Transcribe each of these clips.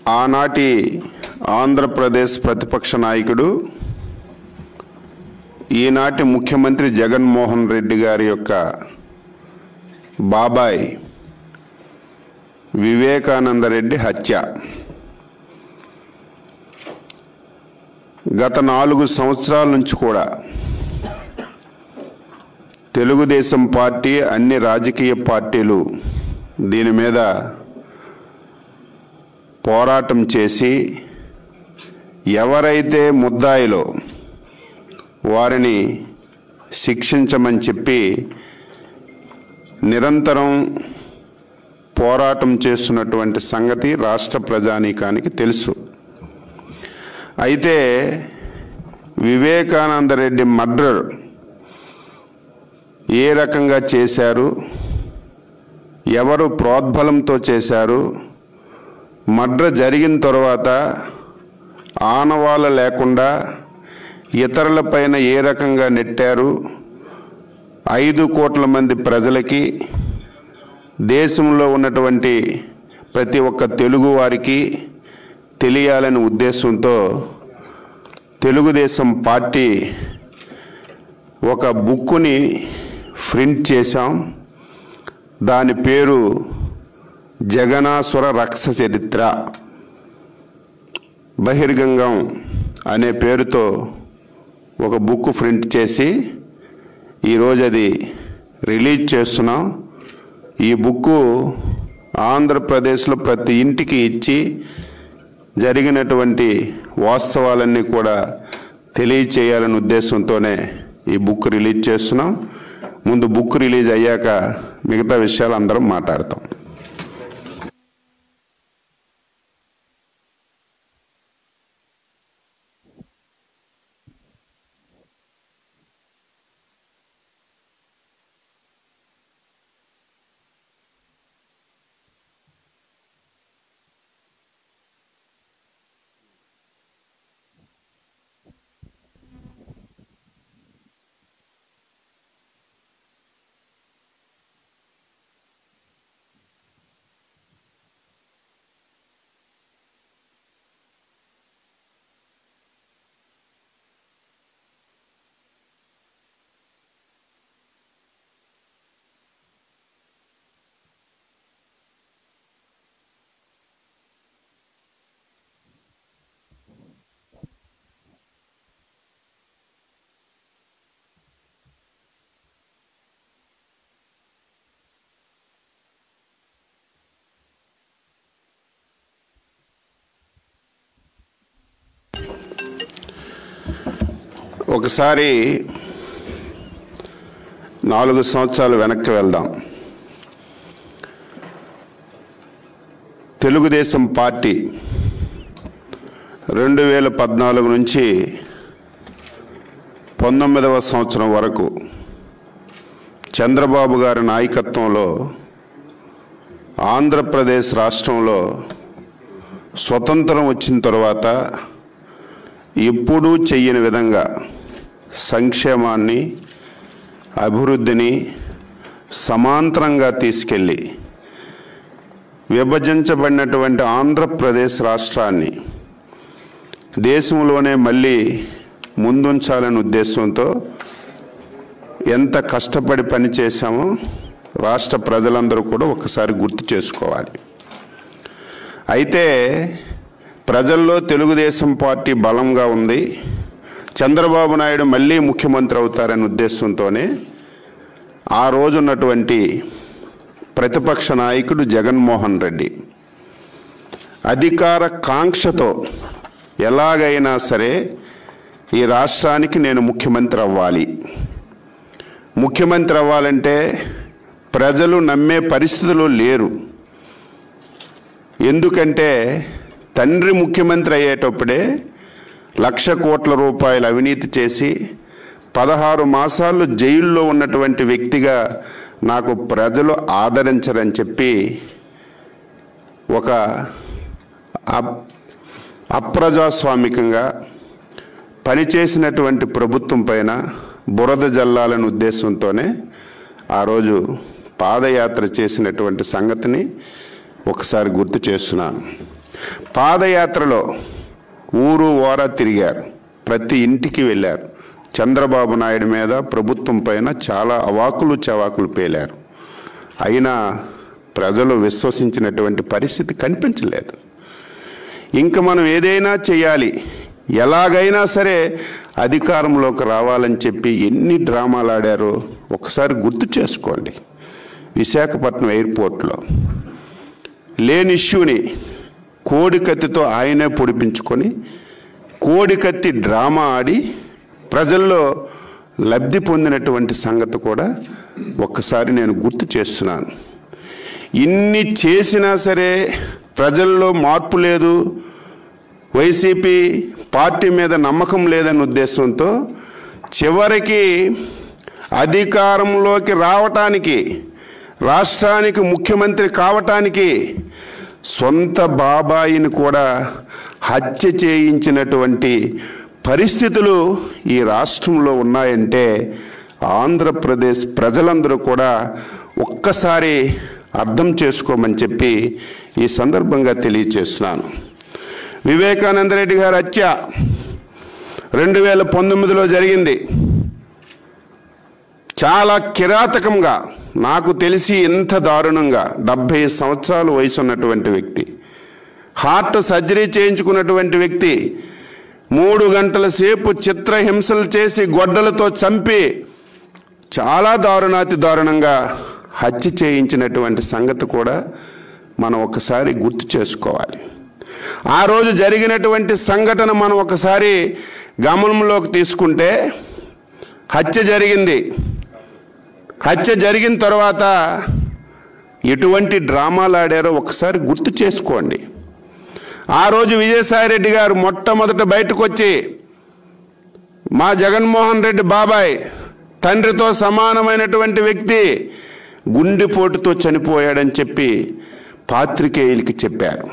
ఆనాటి ఆంధ్రప్రదేశ్ ప్రతిపక్ష నాయకుడు ఈనాటి ముఖ్యమంత్రి జగన్మోహన్ రెడ్డి గారి యొక్క బాబాయ్ వివేకానంద రెడ్డి హత్య గత నాలుగు సంవత్సరాల నుంచి కూడా తెలుగుదేశం పార్టీ అన్ని రాజకీయ పార్టీలు దీని మీద పోరాటం చేసి ఎవరైతే ముద్దాయిలో వారిని శిక్షించమని చెప్పి నిరంతరం పోరాటం చేస్తున్నటువంటి సంగతి రాష్ట్ర ప్రజానీకానికి తెలుసు అయితే వివేకానంద రెడ్డి మర్డర్ ఏ రకంగా చేశారు ఎవరు ప్రోద్బలంతో చేశారు మర్డర్ జరిగిన తర్వాత ఆనవాళ్ళ లేకుండా ఇతరులపైన ఏ రకంగా నెట్టారు ఐదు కోట్ల మంది ప్రజలకి దేశంలో ఉన్నటువంటి ప్రతి ఒక్క తెలుగు వారికి తెలియాలనే ఉద్దేశంతో తెలుగుదేశం పార్టీ ఒక బుక్కుని ప్రింట్ చేశాం దాని పేరు జగనాసుర రక్ష చరిత్ర బహిర్గంగం అనే పేరుతో ఒక బుక్ ప్రింట్ చేసి ఈరోజు అది రిలీజ్ చేస్తున్నాం ఈ బుక్కు ఆంధ్రప్రదేశ్లో ప్రతి ఇంటికి ఇచ్చి జరిగినటువంటి వాస్తవాలన్నీ కూడా తెలియచేయాలనే ఉద్దేశంతోనే ఈ బుక్ రిలీజ్ చేస్తున్నాం ముందు బుక్ రిలీజ్ అయ్యాక మిగతా విషయాలు అందరం మాట్లాడతాం ఒకసారి నాలుగు సంవత్సరాలు వెనక్కి వెళ్దాం తెలుగుదేశం పార్టీ రెండు వేల పద్నాలుగు నుంచి పంతొమ్మిదవ సంవత్సరం వరకు చంద్రబాబు గారి నాయకత్వంలో ఆంధ్రప్రదేశ్ రాష్ట్రంలో స్వతంత్రం వచ్చిన తర్వాత ఎప్పుడూ చెయ్యని విధంగా సంక్షేమాన్ని అభివృద్ధిని సమాంతరంగా తీసుకెళ్ళి విభజించబడినటువంటి ఆంధ్రప్రదేశ్ రాష్ట్రాన్ని దేశంలోనే మళ్ళీ ముందుంచాలనే ఉద్దేశంతో ఎంత కష్టపడి పనిచేశామో రాష్ట్ర ప్రజలందరూ కూడా ఒకసారి గుర్తు చేసుకోవాలి అయితే ప్రజల్లో తెలుగుదేశం పార్టీ బలంగా ఉంది చంద్రబాబు నాయుడు మళ్ళీ ముఖ్యమంత్రి అవుతారనే ఉద్దేశంతోనే ఆ రోజు ఉన్నటువంటి ప్రతిపక్ష నాయకుడు జగన్మోహన్ రెడ్డి అధికార కాంక్షతో ఎలాగైనా సరే ఈ రాష్ట్రానికి నేను ముఖ్యమంత్రి అవ్వాలి ముఖ్యమంత్రి అవ్వాలంటే ప్రజలు నమ్మే పరిస్థితులు లేరు ఎందుకంటే తండ్రి ముఖ్యమంత్రి అయ్యేటప్పుడే లక్ష కోట్ల రూపాయలు అవినీతి చేసి పదహారు మాసాలు జైల్లో ఉన్నటువంటి వ్యక్తిగా నాకు ప్రజలు ఆదరించరని చెప్పి ఒక అప్- అప్రజాస్వామికంగా పనిచేసినటువంటి ప్రభుత్వం పైన బురద జల్లాలనే ఉద్దేశంతోనే ఆ రోజు పాదయాత్ర చేసినటువంటి సంగతిని ఒకసారి గుర్తు చేస్తున్నాను పాదయాత్రలో ఊరు ఓరా తిరిగారు ప్రతి ఇంటికి వెళ్ళారు చంద్రబాబు నాయుడు మీద ప్రభుత్వం పైన చాలా అవాకులు చవాకులు పేలారు అయినా ప్రజలు విశ్వసించినటువంటి పరిస్థితి కనిపించలేదు ఇంకా మనం ఏదైనా చేయాలి ఎలాగైనా సరే అధికారంలోకి రావాలని చెప్పి ఎన్ని డ్రామాలు ఆడారో ఒకసారి గుర్తు చేసుకోండి విశాఖపట్నం ఎయిర్పోర్ట్లో లేని ఇష్యూని కోడికత్తితో ఆయనే పొడిపించుకొని కోడికత్తి డ్రామా ఆడి ప్రజల్లో లబ్ధి పొందినటువంటి సంగతి కూడా ఒక్కసారి నేను గుర్తు చేస్తున్నాను ఇన్ని చేసినా సరే ప్రజల్లో మార్పు లేదు వైసీపీ పార్టీ మీద నమ్మకం లేదన్న ఉద్దేశంతో చివరికి అధికారంలోకి రావటానికి రాష్ట్రానికి ముఖ్యమంత్రి కావటానికి సొంత బాబాయిని కూడా హత్య చేయించినటువంటి పరిస్థితులు ఈ రాష్ట్రంలో ఉన్నాయంటే ఆంధ్రప్రదేశ్ ప్రజలందరూ కూడా ఒక్కసారి అర్థం చేసుకోమని చెప్పి ఈ సందర్భంగా తెలియచేస్తున్నాను వివేకానంద రెడ్డి గారి హత్య రెండు వేల పంతొమ్మిదిలో జరిగింది చాలా కిరాతకంగా నాకు తెలిసి ఎంత దారుణంగా డెబ్భై సంవత్సరాల వయసు ఉన్నటువంటి వ్యక్తి హార్ట్ సర్జరీ చేయించుకున్నటువంటి వ్యక్తి మూడు గంటల సేపు చిత్రహింసలు చేసి గొడ్డలతో చంపి చాలా దారుణాతి దారుణంగా హత్య చేయించినటువంటి సంగతి కూడా మనం ఒకసారి గుర్తు చేసుకోవాలి ఆ రోజు జరిగినటువంటి సంఘటన మనం ఒకసారి గమనంలోకి తీసుకుంటే హత్య జరిగింది హత్య జరిగిన తర్వాత ఎటువంటి డ్రామాలు ఆడారో ఒకసారి గుర్తు చేసుకోండి ఆ రోజు విజయసాయిరెడ్డి గారు మొట్టమొదట బయటకు వచ్చి మా జగన్మోహన్ రెడ్డి బాబాయ్ తండ్రితో సమానమైనటువంటి వ్యక్తి గుండెపోటుతో చనిపోయాడని చెప్పి పాత్రికేయులకి చెప్పారు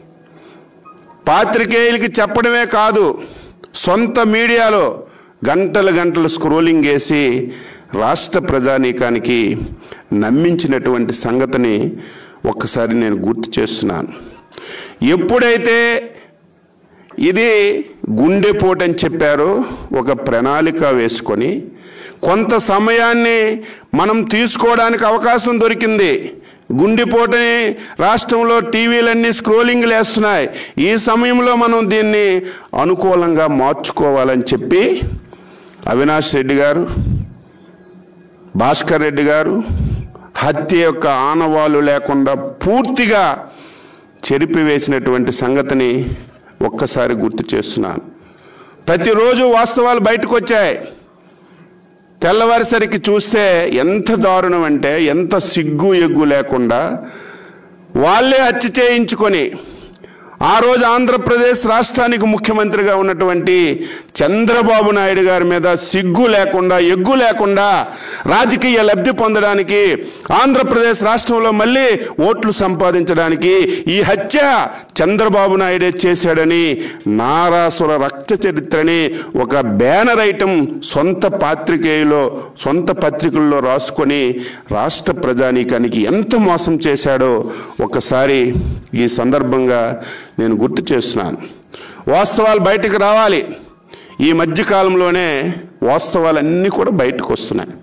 పాత్రికేయులకి చెప్పడమే కాదు సొంత మీడియాలో గంటలు గంటలు స్క్రోలింగ్ వేసి రాష్ట్ర ప్రజానీకానికి నమ్మించినటువంటి సంగతిని ఒక్కసారి నేను గుర్తు చేస్తున్నాను ఎప్పుడైతే ఇది గుండెపోటు అని చెప్పారో ఒక ప్రణాళిక వేసుకొని కొంత సమయాన్ని మనం తీసుకోవడానికి అవకాశం దొరికింది గుండెపోటుని రాష్ట్రంలో టీవీలన్నీ స్క్రోలింగ్లు వేస్తున్నాయి ఈ సమయంలో మనం దీన్ని అనుకూలంగా మార్చుకోవాలని చెప్పి అవినాష్ రెడ్డి గారు భాస్కర్ రెడ్డి గారు హత్య యొక్క ఆనవాళ్ళు లేకుండా పూర్తిగా చెరిపివేసినటువంటి సంగతిని ఒక్కసారి గుర్తు చేస్తున్నాను ప్రతిరోజు వాస్తవాలు బయటకు వచ్చాయి తెల్లవారిసరికి చూస్తే ఎంత దారుణం అంటే ఎంత సిగ్గు ఎగ్గు లేకుండా వాళ్ళే హత్య చేయించుకొని ఆ రోజు ఆంధ్రప్రదేశ్ రాష్ట్రానికి ముఖ్యమంత్రిగా ఉన్నటువంటి చంద్రబాబు నాయుడు గారి మీద సిగ్గు లేకుండా ఎగ్గు లేకుండా రాజకీయ లబ్ధి పొందడానికి ఆంధ్రప్రదేశ్ రాష్ట్రంలో మళ్ళీ ఓట్లు సంపాదించడానికి ఈ హత్య చంద్రబాబు నాయుడే చేశాడని నారాసుర రక్త చరిత్రని ఒక బ్యానర్ ఐటమ్ సొంత పాత్రికేయులో సొంత పత్రికల్లో రాసుకొని రాష్ట్ర ప్రజానీకానికి ఎంత మోసం చేశాడో ఒకసారి ఈ సందర్భంగా నేను గుర్తు చేస్తున్నాను వాస్తవాలు బయటకు రావాలి ఈ మధ్యకాలంలోనే వాస్తవాలన్నీ కూడా బయటకు వస్తున్నాయి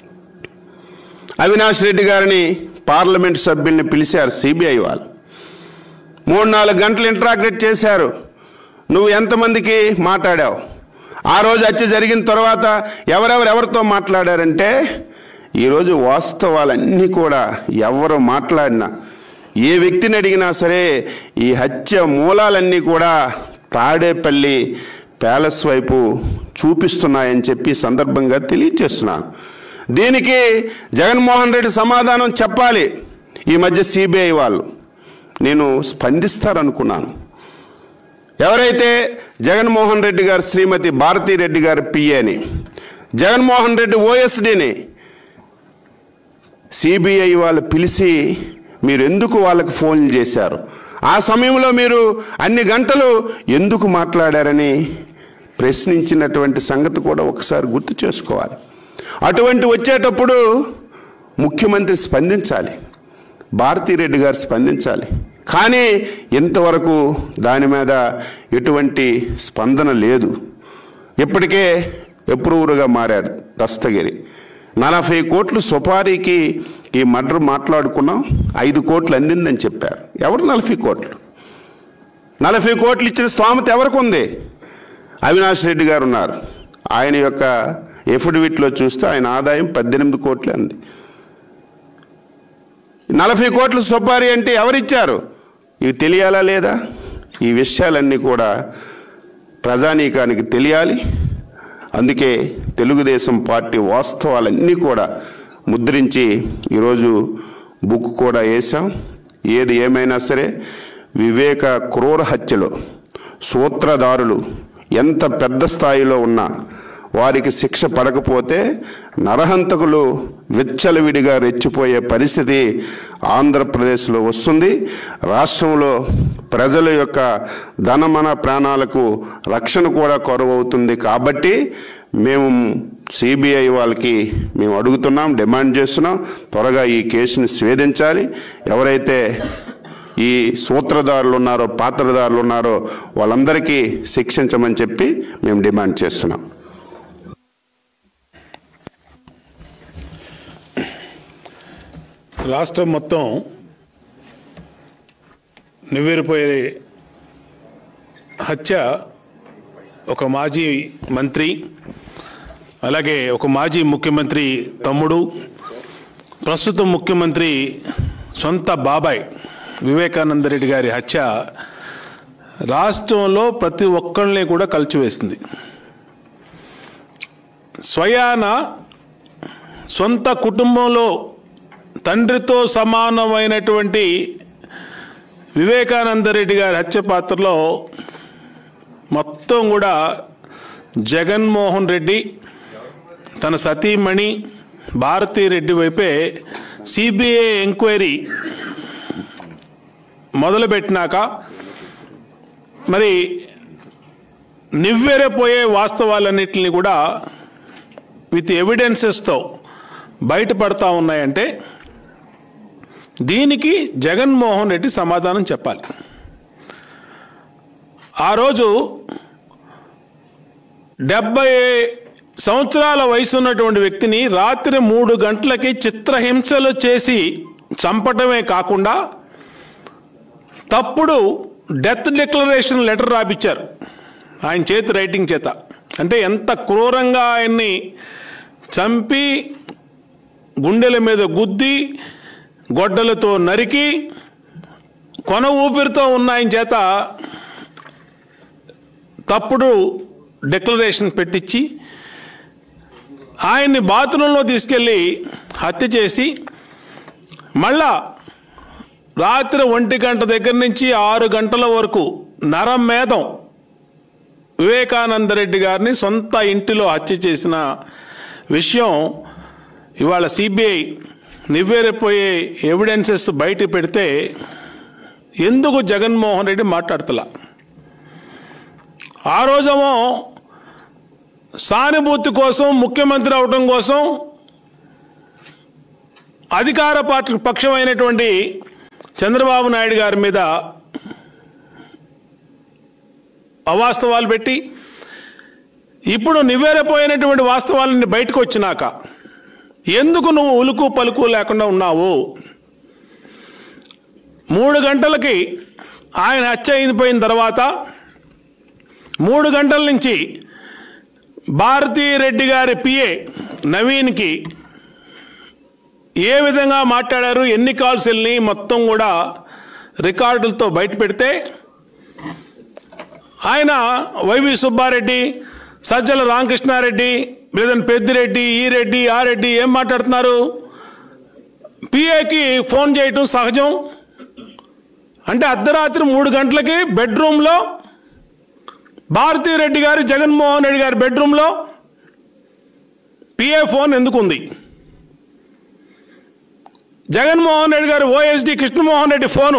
అవినాష్ రెడ్డి గారిని పార్లమెంట్ సభ్యుల్ని పిలిచారు సిబిఐ వాళ్ళు మూడు నాలుగు గంటలు ఇంటరాక్ట్ చేశారు నువ్వు ఎంతమందికి మాట్లాడావు ఆ రోజు హత్య జరిగిన తర్వాత ఎవరెవరు ఎవరితో మాట్లాడారంటే ఈరోజు వాస్తవాలన్నీ కూడా ఎవరు మాట్లాడినా ఏ వ్యక్తిని అడిగినా సరే ఈ హత్య మూలాలన్నీ కూడా తాడేపల్లి ప్యాలెస్ వైపు చూపిస్తున్నాయని చెప్పి ఈ సందర్భంగా తెలియచేస్తున్నాను దీనికి జగన్మోహన్ రెడ్డి సమాధానం చెప్పాలి ఈ మధ్య సిబిఐ వాళ్ళు నేను స్పందిస్తారనుకున్నాను ఎవరైతే జగన్మోహన్ రెడ్డి గారు శ్రీమతి భారతీ రెడ్డి గారి పిఏని జగన్మోహన్ రెడ్డి ఓఎస్డీని సిబిఐ వాళ్ళు పిలిచి మీరు ఎందుకు వాళ్ళకి ఫోన్ చేశారు ఆ సమయంలో మీరు అన్ని గంటలు ఎందుకు మాట్లాడారని ప్రశ్నించినటువంటి సంగతి కూడా ఒకసారి గుర్తు చేసుకోవాలి అటువంటి వచ్చేటప్పుడు ముఖ్యమంత్రి స్పందించాలి భారతీరెడ్డి గారు స్పందించాలి కానీ ఇంతవరకు దాని మీద ఎటువంటి స్పందన లేదు ఇప్పటికే అప్రూవర్గా మారాడు దస్తగిరి నలభై కోట్లు సుపారీకి ఈ మర్డర్ మాట్లాడుకున్నాం ఐదు కోట్లు అందిందని చెప్పారు ఎవరు నలభై కోట్లు నలభై కోట్లు ఇచ్చిన స్తోమత ఎవరికి ఉంది అవినాష్ రెడ్డి గారు ఉన్నారు ఆయన యొక్క ఎఫిడవిట్లో చూస్తే ఆయన ఆదాయం పద్దెనిమిది కోట్లే అంది నలభై కోట్ల సుపారీ అంటే ఎవరిచ్చారు ఇవి తెలియాలా లేదా ఈ విషయాలన్నీ కూడా ప్రజానీకానికి తెలియాలి అందుకే తెలుగుదేశం పార్టీ వాస్తవాలన్నీ కూడా ముద్రించి ఈరోజు బుక్ కూడా వేసాం ఏది ఏమైనా సరే వివేక క్రూర హత్యలో సూత్రధారులు ఎంత పెద్ద స్థాయిలో ఉన్నా వారికి శిక్ష పడకపోతే నరహంతకులు విచ్చలవిడిగా రెచ్చిపోయే పరిస్థితి ఆంధ్రప్రదేశ్లో వస్తుంది రాష్ట్రంలో ప్రజల యొక్క ధనమన ప్రాణాలకు రక్షణ కూడా కొరవవుతుంది కాబట్టి మేము సిబిఐ వాళ్ళకి మేము అడుగుతున్నాం డిమాండ్ చేస్తున్నాం త్వరగా ఈ కేసుని స్వేదించాలి ఎవరైతే ఈ సూత్రధారులు ఉన్నారో పాత్రధారులు ఉన్నారో వాళ్ళందరికీ శిక్షించమని చెప్పి మేము డిమాండ్ చేస్తున్నాం రాష్ట్రం మొత్తం నివ్వెరపోయే హత్య ఒక మాజీ మంత్రి అలాగే ఒక మాజీ ముఖ్యమంత్రి తమ్ముడు ప్రస్తుతం ముఖ్యమంత్రి సొంత బాబాయ్ వివేకానంద రెడ్డి గారి హత్య రాష్ట్రంలో ప్రతి ఒక్కరిని కూడా కలిచివేసింది స్వయాన సొంత కుటుంబంలో తండ్రితో సమానమైనటువంటి వివేకానంద రెడ్డి గారి హత్య పాత్రలో మొత్తం కూడా జగన్మోహన్ రెడ్డి తన సతీమణి భారతీ రెడ్డి వైపే సిబిఐ ఎంక్వైరీ మొదలుపెట్టినాక మరి నివ్వెరపోయే వాస్తవాలన్నింటినీ కూడా విత్ ఎవిడెన్సెస్తో బయటపడతా ఉన్నాయంటే దీనికి జగన్మోహన్ రెడ్డి సమాధానం చెప్పాలి ఆ రోజు డెబ్బై సంవత్సరాల వయసు ఉన్నటువంటి వ్యక్తిని రాత్రి మూడు గంటలకి చిత్రహింసలు చేసి చంపటమే కాకుండా తప్పుడు డెత్ డిక్లరేషన్ లెటర్ రాపిచ్చారు ఆయన చేతి రైటింగ్ చేత అంటే ఎంత క్రూరంగా ఆయన్ని చంపి గుండెల మీద గుద్ది గొడ్డలతో నరికి కొన ఊపిరితో ఉన్న ఆయన చేత తప్పుడు డిక్లరేషన్ పెట్టించి ఆయన్ని బాత్రూంలో తీసుకెళ్ళి హత్య చేసి మళ్ళా రాత్రి ఒంటి గంట దగ్గర నుంచి ఆరు గంటల వరకు నరం మేధం వివేకానంద రెడ్డి గారిని సొంత ఇంటిలో హత్య చేసిన విషయం ఇవాళ సిబిఐ నివ్వెరపోయే ఎవిడెన్సెస్ బయట పెడితే ఎందుకు జగన్మోహన్ రెడ్డి మాట్లాడతలా ఆ రోజేమో సానుభూతి కోసం ముఖ్యమంత్రి అవడం కోసం అధికార పార్టీ పక్షమైనటువంటి చంద్రబాబు నాయుడు గారి మీద అవాస్తవాలు పెట్టి ఇప్పుడు నివ్వెరపోయినటువంటి వాస్తవాలని బయటకు వచ్చినాక ఎందుకు నువ్వు ఉలుకు పలుకు లేకుండా ఉన్నావు మూడు గంటలకి ఆయన హత్య అయిపోయిన తర్వాత మూడు గంటల నుంచి భారతీ రెడ్డి గారి పిఏ నవీన్కి ఏ విధంగా మాట్లాడారు ఎన్ని కాల్స్ వెళ్ళి మొత్తం కూడా రికార్డులతో బయట పెడితే ఆయన వైవి సుబ్బారెడ్డి సజ్జల రామకృష్ణారెడ్డి లేదని పెద్దిరెడ్డి ఈ రెడ్డి ఆ రెడ్డి ఏం మాట్లాడుతున్నారు పిఏకి ఫోన్ చేయటం సహజం అంటే అర్ధరాత్రి మూడు గంటలకి బెడ్రూమ్లో భారతీ రెడ్డి గారి జగన్మోహన్ రెడ్డి గారి బెడ్రూమ్లో పిఏ ఫోన్ ఎందుకు ఉంది జగన్మోహన్ రెడ్డి గారు ఓఎస్డి కృష్ణమోహన్ రెడ్డి ఫోను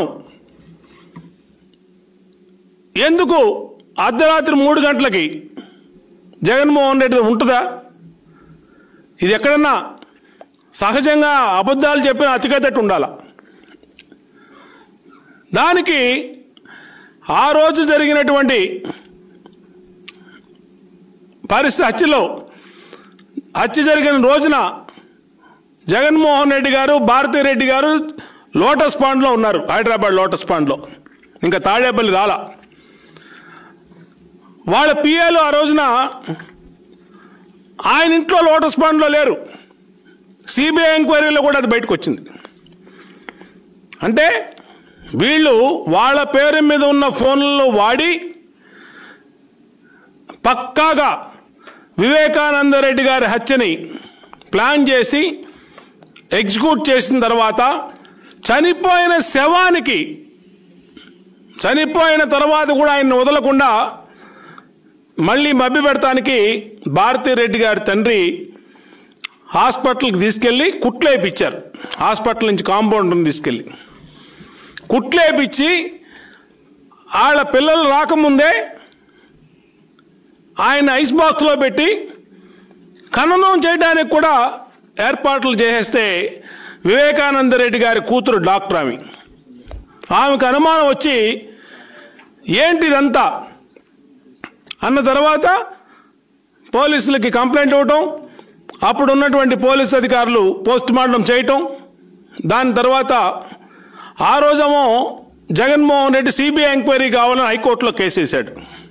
ఎందుకు అర్ధరాత్రి మూడు గంటలకి జగన్మోహన్ రెడ్డి ఉంటుందా ఇది ఎక్కడన్నా సహజంగా అబద్ధాలు చెప్పిన అతికతట్టు ఉండాల దానికి ఆ రోజు జరిగినటువంటి పరిస్థితి హత్యలో హత్య జరిగిన రోజున జగన్మోహన్ రెడ్డి గారు భారతీ రెడ్డి గారు లోటస్ పాండ్లో ఉన్నారు హైదరాబాద్ లోటస్ పాండ్లో ఇంకా తాడేపల్లి రాలా వాళ్ళ పిఏలు ఆ రోజున ఆయన ఇంట్లో లోటస్ పాండ్లో లేరు సిబిఐ ఎంక్వైరీలో కూడా అది బయటకు వచ్చింది అంటే వీళ్ళు వాళ్ళ పేరు మీద ఉన్న ఫోన్లలో వాడి పక్కాగా వివేకానంద రెడ్డి గారి హత్యని ప్లాన్ చేసి ఎగ్జిక్యూట్ చేసిన తర్వాత చనిపోయిన శవానికి చనిపోయిన తర్వాత కూడా ఆయన వదలకుండా మళ్ళీ మభ్య పెడతానికి భారతీరెడ్డి గారి తండ్రి హాస్పిటల్కి తీసుకెళ్ళి కుట్లేపించారు హాస్పిటల్ నుంచి కాంపౌండర్ని తీసుకెళ్ళి కుట్లేపించి వాళ్ళ పిల్లలు రాకముందే ఆయన ఐస్ బాక్స్లో పెట్టి ఖననం చేయడానికి కూడా ఏర్పాట్లు చేసేస్తే వివేకానంద రెడ్డి గారి కూతురు డాక్టర్ ఆమె ఆమెకు అనుమానం వచ్చి ఏంటి ఇదంతా అన్న తర్వాత పోలీసులకి కంప్లైంట్ ఇవ్వటం అప్పుడు ఉన్నటువంటి పోలీస్ అధికారులు పోస్ట్ మార్టం చేయటం దాని తర్వాత ఆ రోజేమో జగన్మోహన్ రెడ్డి సిబిఐ ఎంక్వైరీ కావాలని హైకోర్టులో కేసేశాడు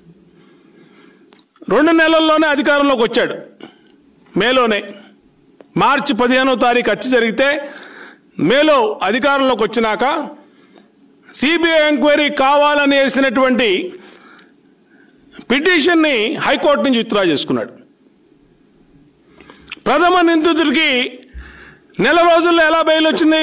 రెండు నెలల్లోనే అధికారంలోకి వచ్చాడు మేలోనే మార్చి పదిహేనో తారీఖు హత్య జరిగితే మేలో అధికారంలోకి వచ్చినాక సిబిఐ ఎంక్వైరీ కావాలని వేసినటువంటి పిటిషన్ని హైకోర్టు నుంచి విత్డ్రా చేసుకున్నాడు ప్రథమ నిందితుడికి నెల రోజుల్లో ఎలా బెయిల్ వచ్చింది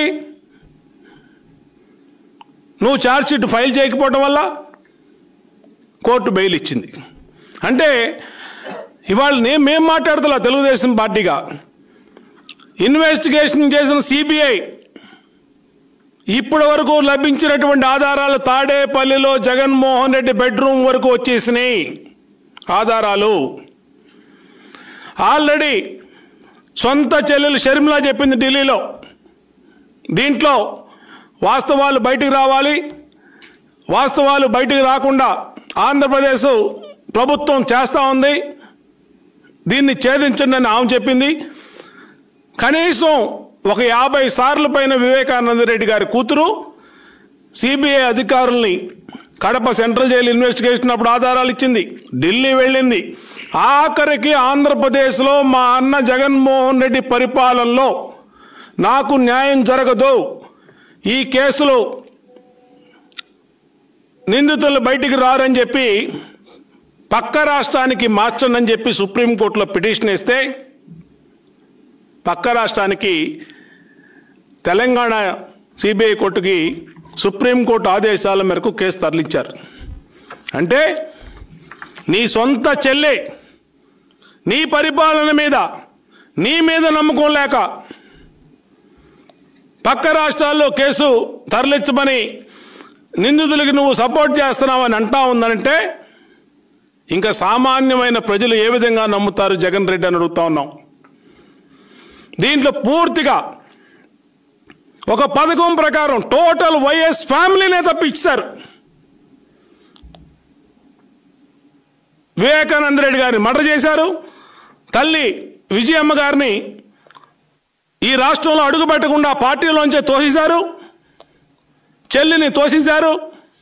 నువ్వు ఛార్జ్షీట్ ఫైల్ చేయకపోవడం వల్ల కోర్టు బెయిల్ ఇచ్చింది అంటే ఇవాళ నేను మేము మాట్లాడుతున్నా తెలుగుదేశం పార్టీగా ఇన్వెస్టిగేషన్ చేసిన సిబిఐ ఇప్పటి వరకు లభించినటువంటి ఆధారాలు తాడేపల్లిలో జగన్మోహన్ రెడ్డి బెడ్రూమ్ వరకు వచ్చేసినాయి ఆధారాలు ఆల్రెడీ సొంత చెల్లెలు షర్మిలా చెప్పింది ఢిల్లీలో దీంట్లో వాస్తవాలు బయటికి రావాలి వాస్తవాలు బయటికి రాకుండా ఆంధ్రప్రదేశ్ ప్రభుత్వం చేస్తూ ఉంది దీన్ని ఛేదించండి అని ఆమె చెప్పింది కనీసం ఒక యాభై సార్లు పైన వివేకానంద రెడ్డి గారి కూతురు సిబిఐ అధికారుల్ని కడప సెంట్రల్ జైలు ఇన్వెస్టిగేషన్ అప్పుడు ఆధారాలు ఇచ్చింది ఢిల్లీ వెళ్ళింది ఆఖరికి ఆంధ్రప్రదేశ్లో మా అన్న జగన్మోహన్ రెడ్డి పరిపాలనలో నాకు న్యాయం జరగదు ఈ కేసులో నిందితులు బయటికి రారని చెప్పి పక్క రాష్ట్రానికి మార్చండి అని చెప్పి సుప్రీంకోర్టులో పిటిషన్ వేస్తే పక్క రాష్ట్రానికి తెలంగాణ సిబిఐ కోర్టుకి సుప్రీంకోర్టు ఆదేశాల మేరకు కేసు తరలించారు అంటే నీ సొంత చెల్లె నీ పరిపాలన మీద నీ మీద నమ్మకం లేక పక్క రాష్ట్రాల్లో కేసు తరలించమని నిందితులకి నువ్వు సపోర్ట్ చేస్తున్నావని అంటా ఉందంటే ఇంకా సామాన్యమైన ప్రజలు ఏ విధంగా నమ్ముతారు జగన్ రెడ్డి అని అడుగుతా ఉన్నాం దీంట్లో పూర్తిగా ఒక పథకం ప్రకారం టోటల్ వైఎస్ ఫ్యామిలీనే తప్పించారు వివేకానంద రెడ్డి గారిని మర్డర్ చేశారు తల్లి విజయమ్మ గారిని ఈ రాష్ట్రంలో అడుగు పెట్టకుండా పార్టీలోంచే తోసేశారు చెల్లిని తోసేశారు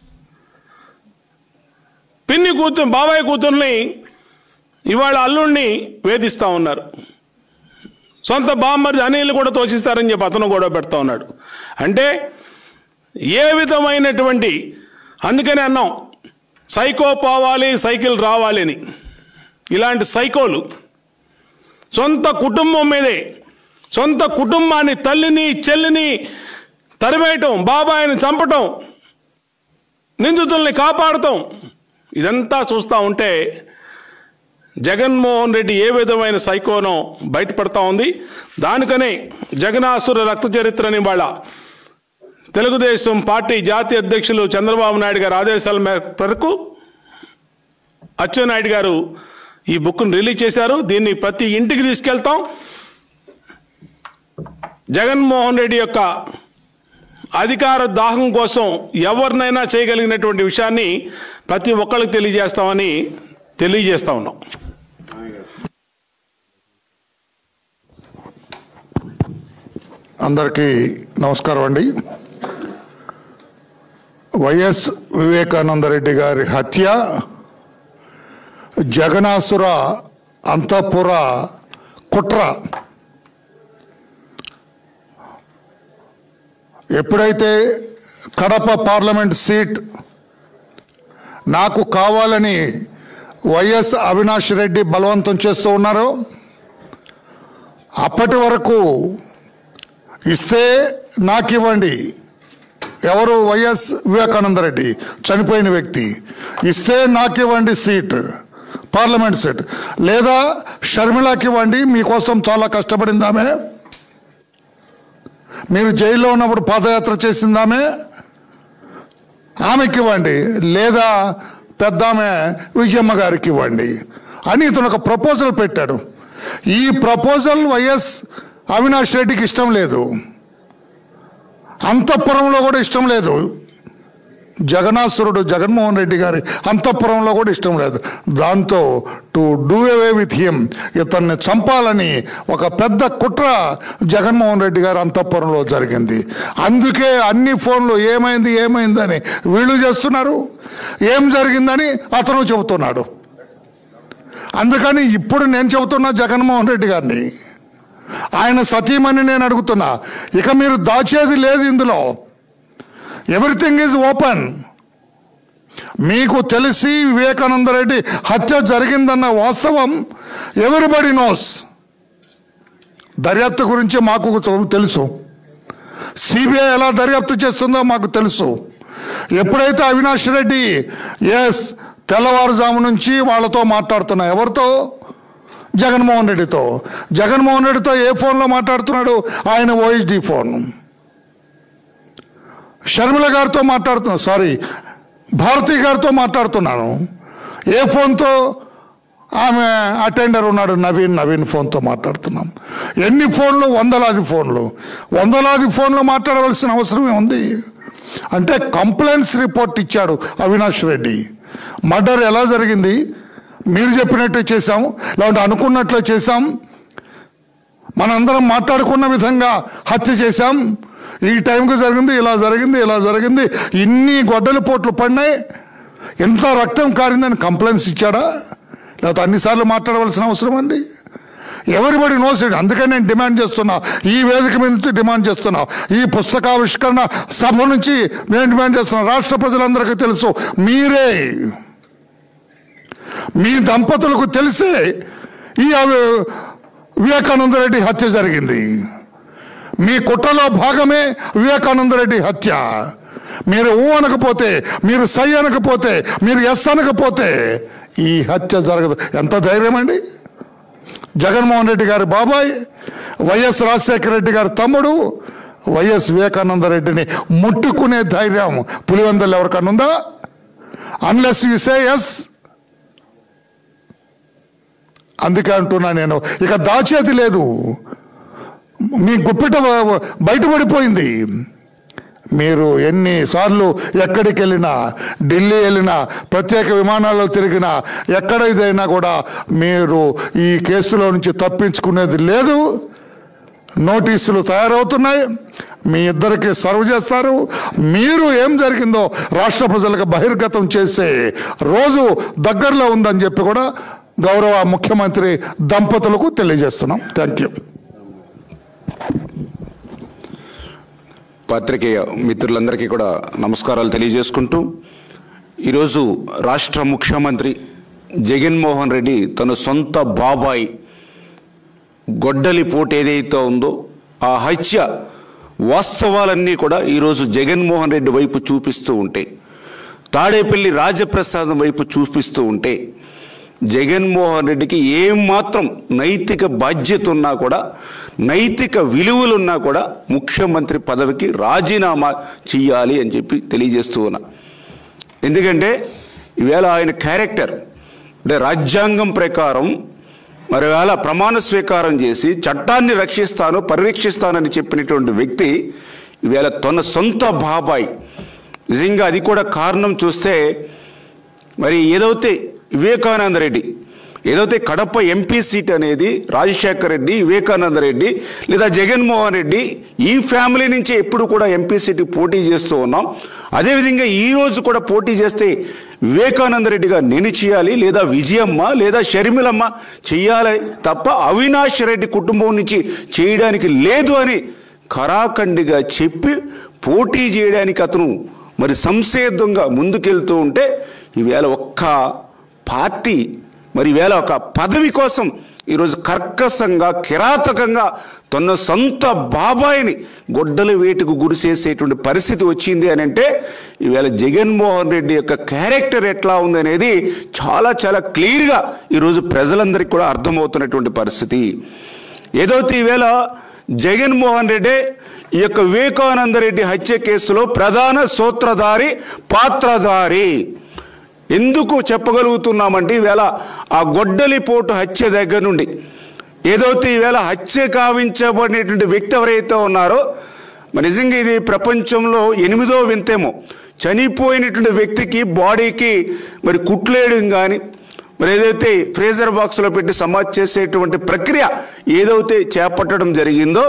పిన్ని కూతురు బాబాయ్ కూతుర్ని ఇవాళ అల్లుడిని వేధిస్తూ ఉన్నారు సొంత బామ్మరిది అనిల్ కూడా తోసిస్తారని చెప్పి అతను గొడవ పెడతా ఉన్నాడు అంటే ఏ విధమైనటువంటి అందుకనే అన్నాం సైకో పోవాలి సైకిల్ రావాలి అని ఇలాంటి సైకోలు సొంత కుటుంబం మీదే సొంత కుటుంబాన్ని తల్లిని చెల్లిని తరిమేయటం బాబాయిని చంపటం నిందితుల్ని కాపాడటం ఇదంతా చూస్తూ ఉంటే జగన్మోహన్ రెడ్డి ఏ విధమైన సైకోనో బయటపడతా ఉంది దానికనే జగనాసుర రక్త చరిత్రని వాళ్ళ తెలుగుదేశం పార్టీ జాతీయ అధ్యక్షులు చంద్రబాబు నాయుడు గారి ఆదేశాల మేరకు అచ్చెన్నాయుడు గారు ఈ బుక్ను రిలీజ్ చేశారు దీన్ని ప్రతి ఇంటికి తీసుకెళ్తాం జగన్మోహన్ రెడ్డి యొక్క అధికార దాహం కోసం ఎవరినైనా చేయగలిగినటువంటి విషయాన్ని ప్రతి ఒక్కరికి తెలియజేస్తామని తెలియజేస్తా ఉన్నాం అందరికీ నమస్కారం అండి వైఎస్ వివేకానందరెడ్డి గారి హత్య జగనాసుర అంతఃపుర కుట్ర ఎప్పుడైతే కడప పార్లమెంట్ సీట్ నాకు కావాలని వైఎస్ అవినాష్ రెడ్డి బలవంతం చేస్తూ ఉన్నారో అప్పటి వరకు ఇస్తే నాకు ఇవ్వండి ఎవరు వైఎస్ వివేకానంద రెడ్డి చనిపోయిన వ్యక్తి ఇస్తే నాకు ఇవ్వండి సీట్ పార్లమెంట్ సీట్ లేదా షర్మిలాకి ఇవ్వండి మీకోసం చాలా కష్టపడిందామే మీరు జైల్లో ఉన్నప్పుడు పాదయాత్ర చేసిందామే ఆమెకి ఇవ్వండి లేదా పెద్ద ఆమె విజయమ్మ గారికి ఇవ్వండి అని ఇతను ఒక ప్రపోజల్ పెట్టాడు ఈ ప్రపోజల్ వైఎస్ అవినాష్ రెడ్డికి ఇష్టం లేదు అంతఃపురంలో కూడా ఇష్టం లేదు జగనాసురుడు జగన్మోహన్ రెడ్డి గారి అంతఃపురంలో కూడా ఇష్టం లేదు దాంతో to do away with him ఇతన్ని చంపాలని ఒక పెద్ద కుట్ర జగన్మోహన్ రెడ్డి గారి అంతఃపురంలో జరిగింది అందుకే అన్ని ఫోన్లు ఏమైంది ఏమైందని వీళ్ళు చేస్తున్నారు ఏం జరిగిందని అతను చెబుతున్నాడు అందుకని ఇప్పుడు నేను చెబుతున్నా జగన్మోహన్ రెడ్డి గారిని ఆయన సతీమని నేను అడుగుతున్నా ఇక మీరు దాచేది లేదు ఇందులో ఎవ్రీథింగ్ ఈజ్ ఓపెన్ మీకు తెలిసి వివేకానంద రెడ్డి హత్య జరిగిందన్న వాస్తవం ఎవరిబడి నోస్ దర్యాప్తు గురించి మాకు తెలుసు సిబిఐ ఎలా దర్యాప్తు చేస్తుందో మాకు తెలుసు ఎప్పుడైతే అవినాష్ రెడ్డి ఎస్ తెల్లవారుజాము నుంచి వాళ్ళతో మాట్లాడుతున్నా ఎవరితో జగన్మోహన్ రెడ్డితో జగన్మోహన్ రెడ్డితో ఏ ఫోన్లో మాట్లాడుతున్నాడు ఆయన ఓఎస్డి ఫోన్ షర్మిల గారితో మాట్లాడుతున్నాను సారీ భారతి గారితో మాట్లాడుతున్నాను ఏ ఫోన్తో ఆమె అటెండర్ ఉన్నాడు నవీన్ నవీన్ ఫోన్తో మాట్లాడుతున్నాం ఎన్ని ఫోన్లు వందలాది ఫోన్లు వందలాది ఫోన్లు మాట్లాడవలసిన అవసరమే ఉంది అంటే కంప్లైంట్స్ రిపోర్ట్ ఇచ్చాడు అవినాష్ రెడ్డి మర్డర్ ఎలా జరిగింది మీరు చెప్పినట్టు చేశాం లేదంటే అనుకున్నట్లు చేశాం మనందరం మాట్లాడుకున్న విధంగా హత్య చేశాం ఈ టైంకి జరిగింది ఇలా జరిగింది ఇలా జరిగింది ఇన్ని గొడ్డలి పోట్లు పడినాయి ఎంత రక్తం కారిందని కంప్లైంట్స్ ఇచ్చాడా లేకపోతే అన్నిసార్లు మాట్లాడవలసిన అవసరం అండి ఎవరిబడి నోస్ ఇట్ అందుకని నేను డిమాండ్ చేస్తున్నా ఈ వేదిక మీద నుంచి డిమాండ్ చేస్తున్నా ఈ పుస్తకావిష్కరణ సభ నుంచి నేను డిమాండ్ చేస్తున్నా రాష్ట్ర ప్రజలందరికీ తెలుసు మీరే మీ దంపతులకు తెలిసే ఈ అవి- వివేకానంద రెడ్డి హత్య జరిగింది మీ కుట్రలో భాగమే వివేకానంద రెడ్డి హత్య మీరు ఊ అనకపోతే మీరు సై అనకపోతే మీరు ఎస్ అనకపోతే ఈ హత్య జరగదు ఎంత ధైర్యం అండి జగన్మోహన్ రెడ్డి గారి బాబాయ్ వైఎస్ రాజశేఖర రెడ్డి గారి తమ్ముడు వైఎస్ వివేకానంద రెడ్డిని ముట్టుకునే ధైర్యం పులివెందలు ఎవరికన్నా ఉందా అన్లెస్ యు సే ఎస్ అందుకే అంటున్నా నేను ఇక దాచేది లేదు మీ గుప్పిట బయటపడిపోయింది మీరు ఎన్నిసార్లు ఎక్కడికి వెళ్ళినా ఢిల్లీ వెళ్ళినా ప్రత్యేక విమానాల్లో తిరిగినా ఎక్కడ ఇదైనా కూడా మీరు ఈ కేసులో నుంచి తప్పించుకునేది లేదు నోటీసులు తయారవుతున్నాయి మీ ఇద్దరికి సర్వ్ చేస్తారు మీరు ఏం జరిగిందో రాష్ట్ర ప్రజలకు బహిర్గతం చేసే రోజు దగ్గరలో ఉందని చెప్పి కూడా గౌరవ ముఖ్యమంత్రి దంపతులకు తెలియజేస్తున్నాం థ్యాంక్ యూ పత్రికేయ మిత్రులందరికీ కూడా నమస్కారాలు తెలియజేసుకుంటూ ఈరోజు రాష్ట్ర ముఖ్యమంత్రి జగన్మోహన్ రెడ్డి తన సొంత బాబాయ్ గొడ్డలి పోటు ఏదైతే ఉందో ఆ హత్య వాస్తవాలన్నీ కూడా ఈరోజు జగన్మోహన్ రెడ్డి వైపు చూపిస్తూ ఉంటే తాడేపల్లి రాజప్రసాదం వైపు చూపిస్తూ ఉంటే జగన్మోహన్ రెడ్డికి ఏమాత్రం నైతిక బాధ్యత ఉన్నా కూడా నైతిక విలువలున్నా కూడా ముఖ్యమంత్రి పదవికి రాజీనామా చెయ్యాలి అని చెప్పి తెలియజేస్తూ ఉన్నా ఎందుకంటే ఈవేళ ఆయన క్యారెక్టర్ అంటే రాజ్యాంగం ప్రకారం మరి వేళ ప్రమాణ స్వీకారం చేసి చట్టాన్ని రక్షిస్తాను పరిరక్షిస్తానని చెప్పినటువంటి వ్యక్తి ఈవేళ తన సొంత బాబాయ్ నిజంగా అది కూడా కారణం చూస్తే మరి ఏదైతే వివేకానంద రెడ్డి ఏదైతే కడప ఎంపీ సీట్ అనేది రాజశేఖర రెడ్డి వివేకానంద రెడ్డి లేదా జగన్మోహన్ రెడ్డి ఈ ఫ్యామిలీ నుంచి ఎప్పుడు కూడా ఎంపీ సీట్ పోటీ చేస్తూ ఉన్నాం అదేవిధంగా ఈ రోజు కూడా పోటీ చేస్తే వివేకానంద రెడ్డిగా నేను చేయాలి లేదా విజయమ్మ లేదా షర్మిలమ్మ చేయాలి తప్ప అవినాష్ రెడ్డి కుటుంబం నుంచి చేయడానికి లేదు అని ఖరాఖండిగా చెప్పి పోటీ చేయడానికి అతను మరి సంసేదంగా ముందుకెళ్తూ ఉంటే ఈవేళ ఒక్క పార్టీ మరి ఈవేళ ఒక పదవి కోసం ఈరోజు కర్కశంగా కిరాతకంగా తన సొంత బాబాయిని గొడ్డల వేటుకు గురి చేసేటువంటి పరిస్థితి వచ్చింది అని అంటే ఈవేళ జగన్మోహన్ రెడ్డి యొక్క క్యారెక్టర్ ఎట్లా ఉంది అనేది చాలా చాలా క్లియర్గా ఈరోజు ప్రజలందరికీ కూడా అర్థమవుతున్నటువంటి పరిస్థితి ఏదైతే ఈవేళ జగన్మోహన్ రెడ్డి ఈ యొక్క వివేకానంద రెడ్డి హత్య కేసులో ప్రధాన సూత్రధారి పాత్రధారి ఎందుకు చెప్పగలుగుతున్నామంటే ఈవేళ ఆ గొడ్డలిపోటు హత్య దగ్గర నుండి ఏదైతే ఈవేళ హత్య కావించబడినటువంటి వ్యక్తి ఎవరైతే ఉన్నారో మరి నిజంగా ఇది ప్రపంచంలో ఎనిమిదో వింతేమో చనిపోయినటువంటి వ్యక్తికి బాడీకి మరి కుట్లేయడం కానీ మరి ఏదైతే ఫ్రేజర్ బాక్స్లో పెట్టి సమాధి చేసేటువంటి ప్రక్రియ ఏదైతే చేపట్టడం జరిగిందో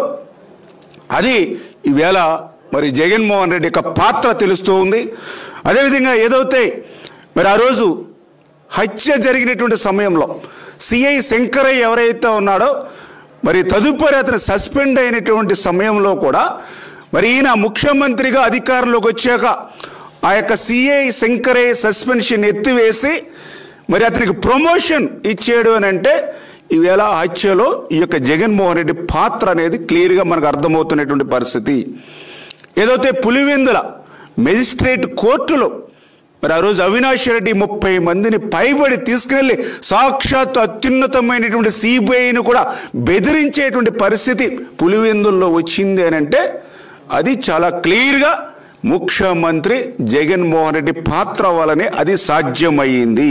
అది ఈవేళ మరి జగన్మోహన్ రెడ్డి యొక్క పాత్ర తెలుస్తూ ఉంది అదేవిధంగా ఏదైతే మరి ఆ రోజు హత్య జరిగినటువంటి సమయంలో సిఐ శంకరయ్య ఎవరైతే ఉన్నాడో మరి తదుపరి అతను సస్పెండ్ అయినటువంటి సమయంలో కూడా మరి ఈయన ముఖ్యమంత్రిగా అధికారంలోకి వచ్చాక ఆ యొక్క సిఐ శంకరయ్య సస్పెన్షన్ ఎత్తివేసి మరి అతనికి ప్రమోషన్ ఇచ్చాడు అని అంటే ఈవేళ ఆ హత్యలో ఈ యొక్క జగన్మోహన్ రెడ్డి పాత్ర అనేది క్లియర్గా మనకు అర్థమవుతున్నటువంటి పరిస్థితి ఏదైతే పులివెందుల మెజిస్ట్రేట్ కోర్టులో మరి ఆ రోజు అవినాష్ రెడ్డి ముప్పై మందిని పైబడి తీసుకెళ్లి సాక్షాత్ అత్యున్నతమైనటువంటి సిబిఐని కూడా బెదిరించేటువంటి పరిస్థితి పులివెందుల్లో వచ్చింది అని అంటే అది చాలా క్లియర్గా ముఖ్యమంత్రి జగన్మోహన్ రెడ్డి పాత్ర వల్లనే అది సాధ్యమయ్యింది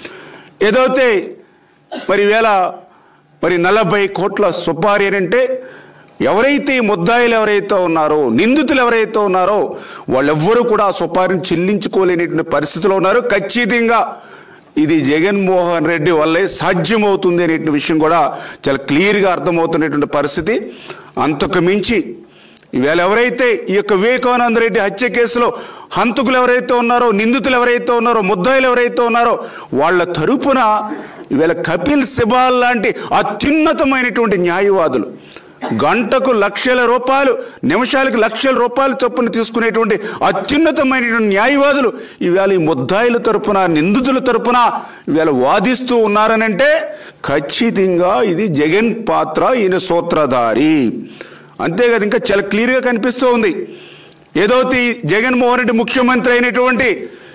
ఏదైతే మరి వేళ మరి నలభై కోట్ల సుపారీ అని అంటే ఎవరైతే ఈ ముద్దాయిలు ఎవరైతే ఉన్నారో నిందితులు ఎవరైతే ఉన్నారో వాళ్ళెవ్వరూ కూడా ఆ సుపారీని చెల్లించుకోలేనటువంటి పరిస్థితిలో ఉన్నారు ఖచ్చితంగా ఇది జగన్మోహన్ రెడ్డి వల్లే సాధ్యమవుతుంది అనేటువంటి విషయం కూడా చాలా క్లియర్గా అర్థమవుతున్నటువంటి పరిస్థితి అంతకు మించి ఈవేళ ఎవరైతే ఈ యొక్క వివేకానంద రెడ్డి హత్య కేసులో హంతకులు ఎవరైతే ఉన్నారో నిందితులు ఎవరైతే ఉన్నారో ముద్దాయిలు ఎవరైతే ఉన్నారో వాళ్ళ తరపున ఈవేళ కపిల్ సిబాల్ లాంటి అత్యున్నతమైనటువంటి న్యాయవాదులు గంటకు లక్షల రూపాయలు నిమిషాలకు లక్షల రూపాయలు చొప్పున తీసుకునేటువంటి అత్యున్నతమైనటువంటి న్యాయవాదులు ఈవేళ ఈ ముద్దాయిల తరపున నిందితుల తరపున ఈవేళ వాదిస్తూ ఉన్నారనంటే ఖచ్చితంగా ఇది జగన్ పాత్ర ఈయన సూత్రధారి అంతేకాదు ఇంకా చాలా క్లియర్గా కనిపిస్తూ ఉంది ఏదైతే ఈ జగన్మోహన్ రెడ్డి ముఖ్యమంత్రి అయినటువంటి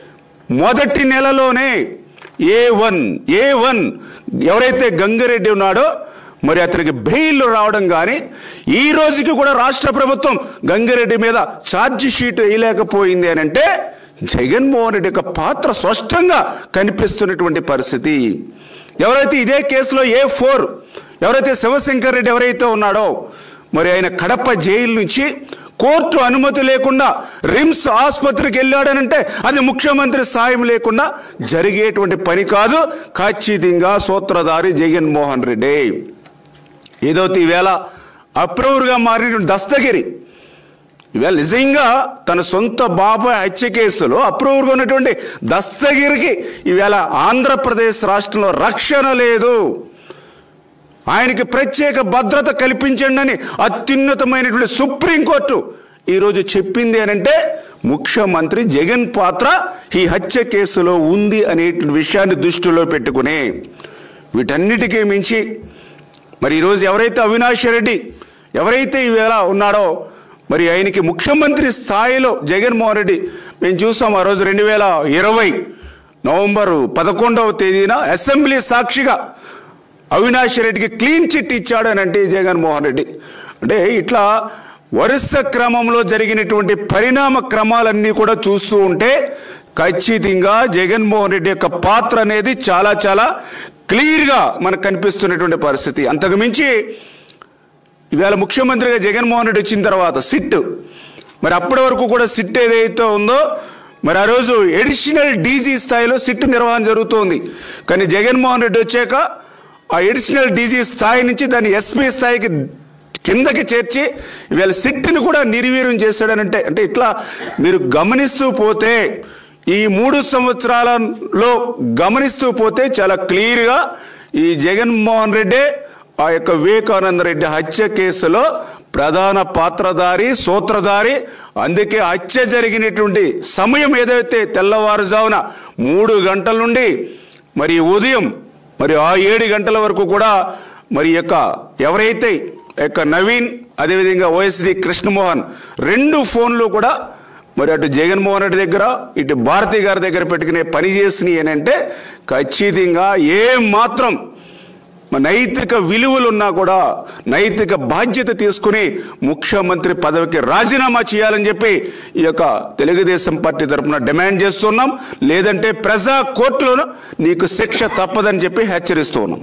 మొదటి నెలలోనే ఏ వన్ ఏ వన్ ఎవరైతే గంగారెడ్డి ఉన్నాడో మరి అతనికి బెయిల్ రావడం కానీ ఈ రోజుకి కూడా రాష్ట్ర ప్రభుత్వం గంగారెడ్డి మీద ఛార్జ్ షీట్ వేయలేకపోయింది అని అంటే జగన్మోహన్ రెడ్డి యొక్క పాత్ర స్పష్టంగా కనిపిస్తున్నటువంటి పరిస్థితి ఎవరైతే ఇదే కేసులో ఏ ఫోర్ ఎవరైతే శివశంకర్ రెడ్డి ఎవరైతే ఉన్నాడో మరి ఆయన కడప జైలు నుంచి కోర్టు అనుమతి లేకుండా రిమ్స్ ఆసుపత్రికి వెళ్ళాడనంటే అది ముఖ్యమంత్రి సాయం లేకుండా జరిగేటువంటి పని కాదు ఖచ్చితంగా సూత్రధారి జగన్మోహన్ రెడ్డి ఏదైతే ఈవేళ అప్రూవర్గా మారినటువంటి దస్తగిరి ఈవేళ నిజంగా తన సొంత బాబాయ్ హత్య కేసులో అప్రూవర్గా ఉన్నటువంటి దస్తగిరికి ఈవేళ ఆంధ్రప్రదేశ్ రాష్ట్రంలో రక్షణ లేదు ఆయనకి ప్రత్యేక భద్రత కల్పించండి అని అత్యున్నతమైనటువంటి సుప్రీంకోర్టు ఈరోజు చెప్పింది అని అంటే ముఖ్యమంత్రి జగన్ పాత్ర ఈ హత్య కేసులో ఉంది అనే విషయాన్ని దృష్టిలో పెట్టుకుని వీటన్నిటికీ మించి మరి ఈరోజు ఎవరైతే అవినాష్ రెడ్డి ఎవరైతే ఈవేళ ఉన్నాడో మరి ఆయనకి ముఖ్యమంత్రి స్థాయిలో జగన్మోహన్ రెడ్డి మేము చూసాం ఆ రోజు రెండు వేల ఇరవై నవంబరు పదకొండవ తేదీన అసెంబ్లీ సాక్షిగా అవినాష్ రెడ్డికి క్లీన్ చిట్ ఇచ్చాడు అని అంటే జగన్మోహన్ రెడ్డి అంటే ఇట్లా వరుస క్రమంలో జరిగినటువంటి పరిణామ క్రమాలన్నీ కూడా చూస్తూ ఉంటే ఖచ్చితంగా జగన్మోహన్ రెడ్డి యొక్క పాత్ర అనేది చాలా చాలా క్లియర్గా మనకు కనిపిస్తున్నటువంటి పరిస్థితి అంతకు మించి ఇవాళ ముఖ్యమంత్రిగా జగన్మోహన్ రెడ్డి వచ్చిన తర్వాత సిట్ మరి అప్పటి వరకు కూడా సిట్ ఏదైతే ఉందో మరి ఆ రోజు ఎడిషనల్ డీజీ స్థాయిలో సిట్ నిర్వహణ జరుగుతోంది కానీ జగన్మోహన్ రెడ్డి వచ్చాక ఆ ఎడిషనల్ డీజీ స్థాయి నుంచి దాన్ని ఎస్పీ స్థాయికి కిందకి చేర్చి ఇవాళ సిట్ని కూడా నిర్వీర్యం చేశాడనంటే అంటే ఇట్లా మీరు గమనిస్తూ పోతే ఈ మూడు సంవత్సరాలలో గమనిస్తూ పోతే చాలా క్లియర్గా ఈ జగన్మోహన్ రెడ్డి ఆ యొక్క వివేకానంద రెడ్డి హత్య కేసులో ప్రధాన పాత్రధారి సూత్రధారి అందుకే హత్య జరిగినటువంటి సమయం ఏదైతే తెల్లవారుజామున మూడు గంటల నుండి మరి ఉదయం మరి ఆ ఏడు గంటల వరకు కూడా మరి ఈ యొక్క ఎవరైతే ఈ యొక్క నవీన్ అదేవిధంగా ఓఎస్డి కృష్ణమోహన్ రెండు ఫోన్లు కూడా మరి అటు జగన్మోహన్ రెడ్డి దగ్గర ఇటు భారతి గారి దగ్గర పెట్టుకునే పని చేసినాయి అని అంటే ఖచ్చితంగా ఏ మాత్రం మన నైతిక విలువలు ఉన్నా కూడా నైతిక బాధ్యత తీసుకుని ముఖ్యమంత్రి పదవికి రాజీనామా చేయాలని చెప్పి ఈ యొక్క తెలుగుదేశం పార్టీ తరఫున డిమాండ్ చేస్తున్నాం లేదంటే ప్రజా కోర్టులోనూ నీకు శిక్ష తప్పదని చెప్పి హెచ్చరిస్తూ ఉన్నాం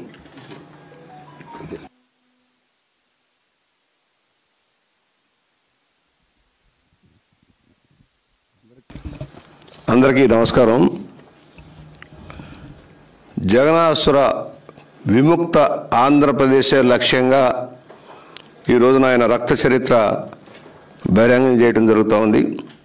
అందరికీ నమస్కారం జగనాసుర విముక్త ఆంధ్రప్రదేశే లక్ష్యంగా ఈ రోజున ఆయన రక్త చరిత్ర బహిరంగం చేయడం జరుగుతూ ఉంది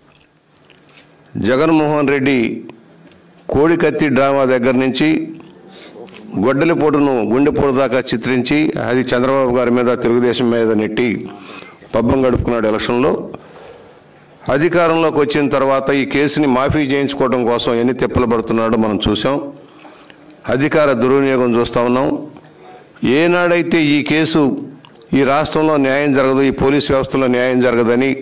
జగన్మోహన్ రెడ్డి కోడికత్తి డ్రామా దగ్గర నుంచి గొడ్డలిపోటును గుండెపోటు దాకా చిత్రించి అది చంద్రబాబు గారి మీద తెలుగుదేశం మీద నెట్టి పబ్బం గడుపుకున్నాడు ఎలక్షన్లో అధికారంలోకి వచ్చిన తర్వాత ఈ కేసుని మాఫీ చేయించుకోవడం కోసం ఎన్ని తిప్పలు పడుతున్నాడో మనం చూసాం అధికార దుర్వినియోగం చూస్తూ ఉన్నాం ఏనాడైతే ఈ కేసు ఈ రాష్ట్రంలో న్యాయం జరగదు ఈ పోలీస్ వ్యవస్థలో న్యాయం జరగదని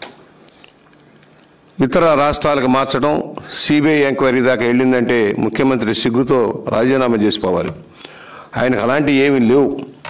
ఇతర రాష్ట్రాలకు మార్చడం సిబిఐ ఎంక్వైరీ దాకా వెళ్ళిందంటే ముఖ్యమంత్రి సిగ్గుతో రాజీనామా చేసిపోవాలి ఆయనకు అలాంటివి ఏమీ లేవు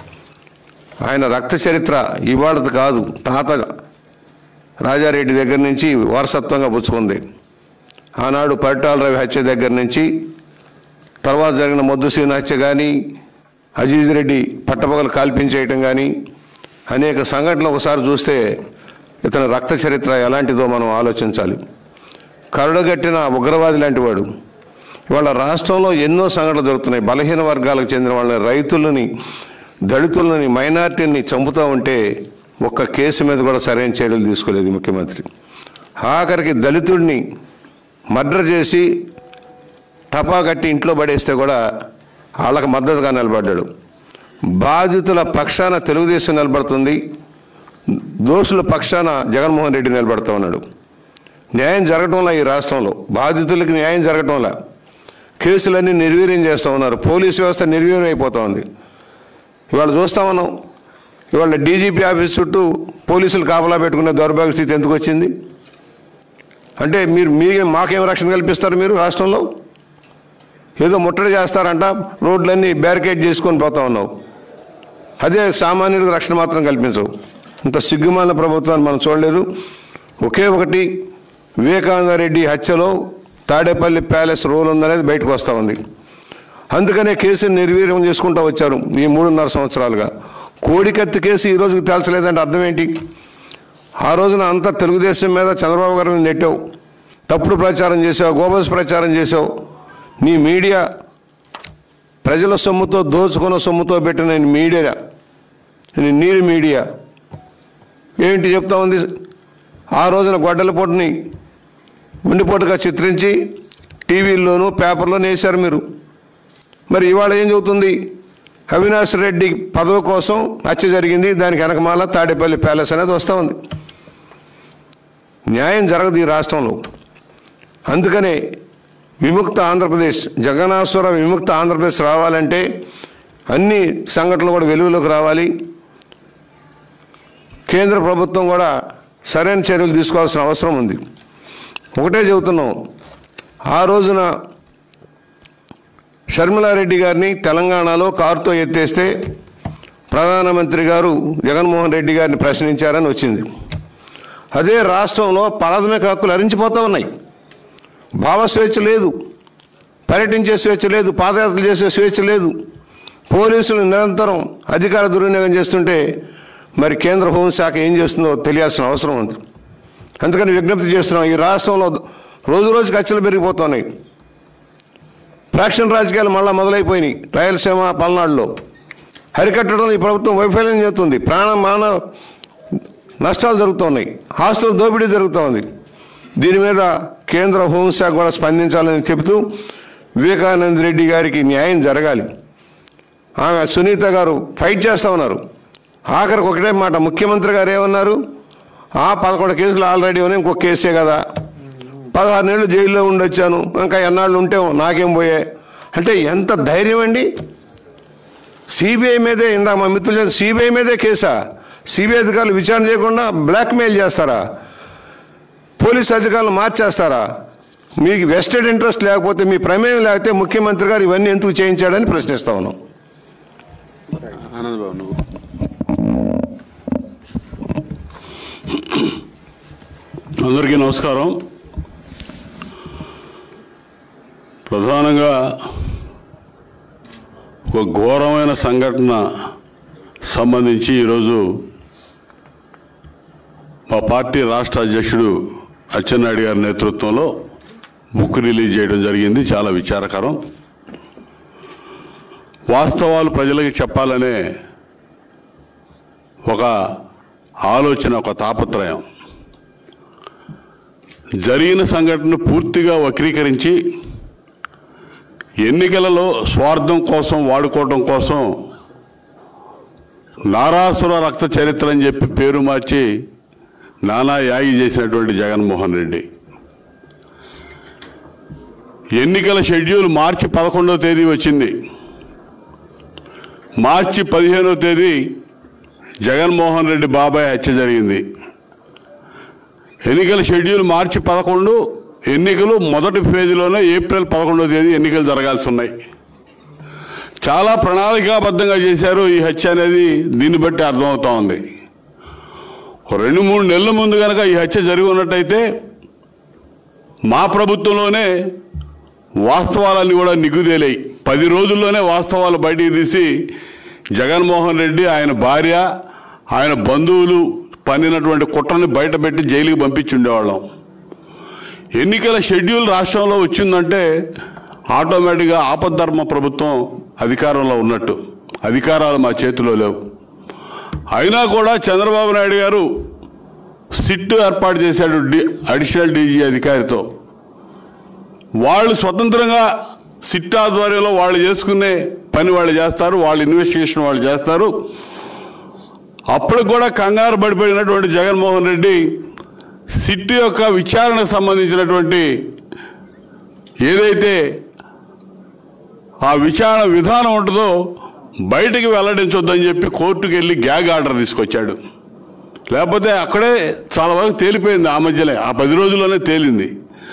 ఆయన రక్త చరిత్ర ఇవాళది కాదు తాత రాజారెడ్డి దగ్గర నుంచి వారసత్వంగా పుచ్చుకుంది ఆనాడు పరిటాల రవి హత్య దగ్గర నుంచి తర్వాత జరిగిన మొద్దుసీన హత్య కానీ అజీజ్ రెడ్డి పట్టపగలు కాల్పించేయటం కానీ అనేక సంఘటనలు ఒకసారి చూస్తే ఇతని రక్త చరిత్ర ఎలాంటిదో మనం ఆలోచించాలి కరుడగట్టిన ఉగ్రవాది లాంటి వాడు ఇవాళ రాష్ట్రంలో ఎన్నో సంఘటనలు జరుగుతున్నాయి బలహీన వర్గాలకు చెందిన వాళ్ళని రైతులని దళితులని మైనార్టీని చంపుతూ ఉంటే ఒక్క కేసు మీద కూడా సరైన చర్యలు తీసుకోలేదు ముఖ్యమంత్రి ఆఖరికి దళితుడిని మర్డర్ చేసి టపా కట్టి ఇంట్లో పడేస్తే కూడా వాళ్ళకి మద్దతుగా నిలబడ్డాడు బాధితుల పక్షాన తెలుగుదేశం నిలబడుతుంది దోషుల పక్షాన జగన్మోహన్ రెడ్డి నిలబడుతూ ఉన్నాడు న్యాయం జరగటంలా ఈ రాష్ట్రంలో బాధితులకి న్యాయం జరగటంలా కేసులన్నీ నిర్వీర్యం చేస్తూ ఉన్నారు పోలీస్ వ్యవస్థ నిర్వీర్యం అయిపోతూ ఉంది ఇవాళ చూస్తా ఉన్నాం ఇవాళ డీజీపీ ఆఫీస్ చుట్టూ పోలీసులు కాపలా పెట్టుకునే దౌర్భాగ్య స్థితి ఎందుకు వచ్చింది అంటే మీరు మీ మాకేం రక్షణ కల్పిస్తారు మీరు రాష్ట్రంలో ఏదో ముట్టడి చేస్తారంట రోడ్లన్నీ బ్యారికేడ్ చేసుకొని పోతా ఉన్నావు అదే సామాన్యులకు రక్షణ మాత్రం కల్పించవు ఇంత సిగ్గుమాలిన ప్రభుత్వాన్ని మనం చూడలేదు ఒకే ఒకటి వివేకానంద రెడ్డి హత్యలో తాడేపల్లి ప్యాలెస్ రోల్ ఉందనేది బయటకు వస్తూ ఉంది అందుకనే కేసుని నిర్వీర్యం చేసుకుంటూ వచ్చారు ఈ మూడున్నర సంవత్సరాలుగా కోడికత్తి కేసు ఈ రోజుకి తేల్చలేదంటే అర్థం ఏంటి ఆ రోజున అంతా తెలుగుదేశం మీద చంద్రబాబు గారిని నెట్టావు తప్పుడు ప్రచారం చేసావు గోబల్స్ ప్రచారం చేసావు నీ మీడియా ప్రజల సొమ్ముతో దోచుకున్న సొమ్ముతో పెట్టిన నీ మీడియా నీ నీరు మీడియా ఏంటి చెప్తా ఉంది ఆ రోజున గొడ్డలపోటుని గుండెపోటుగా చిత్రించి టీవీల్లోనూ పేపర్లోనూ వేశారు మీరు మరి ఇవాళ ఏం చెబుతుంది అవినాష్ రెడ్డి పదవి కోసం హత్య జరిగింది దానికి వెనకమాల తాడేపల్లి ప్యాలెస్ అనేది వస్తూ ఉంది న్యాయం జరగదు ఈ రాష్ట్రంలో అందుకనే విముక్త ఆంధ్రప్రదేశ్ జగనాసుర విముక్త ఆంధ్రప్రదేశ్ రావాలంటే అన్ని సంఘటనలు కూడా వెలుగులోకి రావాలి కేంద్ర ప్రభుత్వం కూడా సరైన చర్యలు తీసుకోవాల్సిన అవసరం ఉంది ఒకటే చెబుతున్నాం ఆ రోజున షర్మిలారెడ్డి గారిని తెలంగాణలో కారుతో ఎత్తేస్తే ప్రధానమంత్రి గారు జగన్మోహన్ రెడ్డి గారిని ప్రశ్నించారని వచ్చింది అదే రాష్ట్రంలో ప్రాథమిక హక్కులు హరించిపోతూ ఉన్నాయి భావ స్వేచ్ఛ లేదు పర్యటించే స్వేచ్ఛ లేదు పాదయాత్రలు చేసే స్వేచ్ఛ లేదు పోలీసులు నిరంతరం అధికార దుర్వినియోగం చేస్తుంటే మరి కేంద్ర హోంశాఖ ఏం చేస్తుందో తెలియాల్సిన అవసరం ఉంది అందుకని విజ్ఞప్తి చేస్తున్నాం ఈ రాష్ట్రంలో రోజు రోజుకి ఖర్చులు పెరిగిపోతున్నాయి ఫ్రాక్షన్ రాజకీయాలు మళ్ళీ మొదలైపోయినాయి రాయలసీమ పల్నాడులో హరికట్టడం ఈ ప్రభుత్వం వైఫల్యం చేస్తుంది ప్రాణ మాన నష్టాలు జరుగుతున్నాయి హాస్టల్ దోపిడీ జరుగుతోంది దీని మీద కేంద్ర హోంశాఖ కూడా స్పందించాలని చెబుతూ వివేకానంద రెడ్డి గారికి న్యాయం జరగాలి ఆమె సునీత గారు ఫైట్ చేస్తూ ఉన్నారు ఆఖరికి ఒకటే మాట ముఖ్యమంత్రి గారు ఏమన్నారు ఆ పదకొండు కేసులు ఆల్రెడీ ఉన్నాయి ఇంకొక కేసే కదా పదహారు నెలలు జైల్లో ఉండొచ్చాను ఇంకా ఎన్నాళ్ళు ఉంటే నాకేం పోయే అంటే ఎంత ధైర్యం అండి సిబిఐ మీదే ఇందాక మా మిత్రులు సిబిఐ మీదే కేసా సిబిఐ అధికారులు విచారణ చేయకుండా బ్లాక్మెయిల్ చేస్తారా పోలీస్ అధికారులు మార్చేస్తారా మీకు వెస్టెడ్ ఇంట్రెస్ట్ లేకపోతే మీ ప్రమేయం లేకపోతే ముఖ్యమంత్రి గారు ఇవన్నీ ఎందుకు చేయించాడని ప్రశ్నిస్తా ఉన్నాం ఆనంద్ బాబు నువ్వు అందరికీ నమస్కారం ప్రధానంగా ఒక ఘోరమైన సంఘటన సంబంధించి ఈరోజు మా పార్టీ రాష్ట్ర అధ్యక్షుడు అచ్చెన్నాయుడు గారి నేతృత్వంలో బుక్ రిలీజ్ చేయడం జరిగింది చాలా విచారకరం వాస్తవాలు ప్రజలకు చెప్పాలనే ఒక ఆలోచన ఒక తాపత్రయం జరిగిన సంఘటన పూర్తిగా వక్రీకరించి ఎన్నికలలో స్వార్థం కోసం వాడుకోవడం కోసం నారాసుర రక్త చరిత్ర అని చెప్పి పేరు మార్చి నానా యాగి చేసినటువంటి జగన్మోహన్ రెడ్డి ఎన్నికల షెడ్యూల్ మార్చి పదకొండవ తేదీ వచ్చింది మార్చి పదిహేనవ తేదీ జగన్మోహన్ రెడ్డి బాబాయ్ హత్య జరిగింది ఎన్నికల షెడ్యూల్ మార్చి పదకొండు ఎన్నికలు మొదటి ఫేజ్లోనే ఏప్రిల్ పదకొండవ తేదీ ఎన్నికలు జరగాల్సి ఉన్నాయి చాలా ప్రణాళికాబద్ధంగా చేశారు ఈ హత్య అనేది దీన్ని బట్టి అర్థమవుతా ఉంది ఓ రెండు మూడు నెలల ముందు కనుక ఈ హత్య జరిగి ఉన్నట్టయితే మా ప్రభుత్వంలోనే వాస్తవాలన్నీ కూడా నిగ్గుదేలాయి పది రోజుల్లోనే వాస్తవాలు బయటికి తీసి జగన్మోహన్ రెడ్డి ఆయన భార్య ఆయన బంధువులు పన్నినటువంటి కుట్రని బయటపెట్టి జైలుకి పంపించి ఉండేవాళ్ళం ఎన్నికల షెడ్యూల్ రాష్ట్రంలో వచ్చిందంటే ఆటోమేటిక్గా ఆపద్ధర్మ ప్రభుత్వం అధికారంలో ఉన్నట్టు అధికారాలు మా చేతిలో లేవు అయినా కూడా చంద్రబాబు నాయుడు గారు సిట్ ఏర్పాటు చేశాడు డి అడిషనల్ డీజీ అధికారితో వాళ్ళు స్వతంత్రంగా సిట్ ఆధ్వర్యంలో వాళ్ళు చేసుకునే పని వాళ్ళు చేస్తారు వాళ్ళ ఇన్వెస్టిగేషన్ వాళ్ళు చేస్తారు అప్పుడు కూడా కంగారు పడిపోయినటువంటి జగన్మోహన్ రెడ్డి సిట్ యొక్క విచారణకు సంబంధించినటువంటి ఏదైతే ఆ విచారణ విధానం ఉంటుందో బయటికి వెల్లడించొద్దని చెప్పి కోర్టుకు వెళ్ళి గ్యాగ్ ఆర్డర్ తీసుకొచ్చాడు లేకపోతే అక్కడే చాలా వరకు తేలిపోయింది ఆ మధ్యలో ఆ పది రోజుల్లోనే తేలింది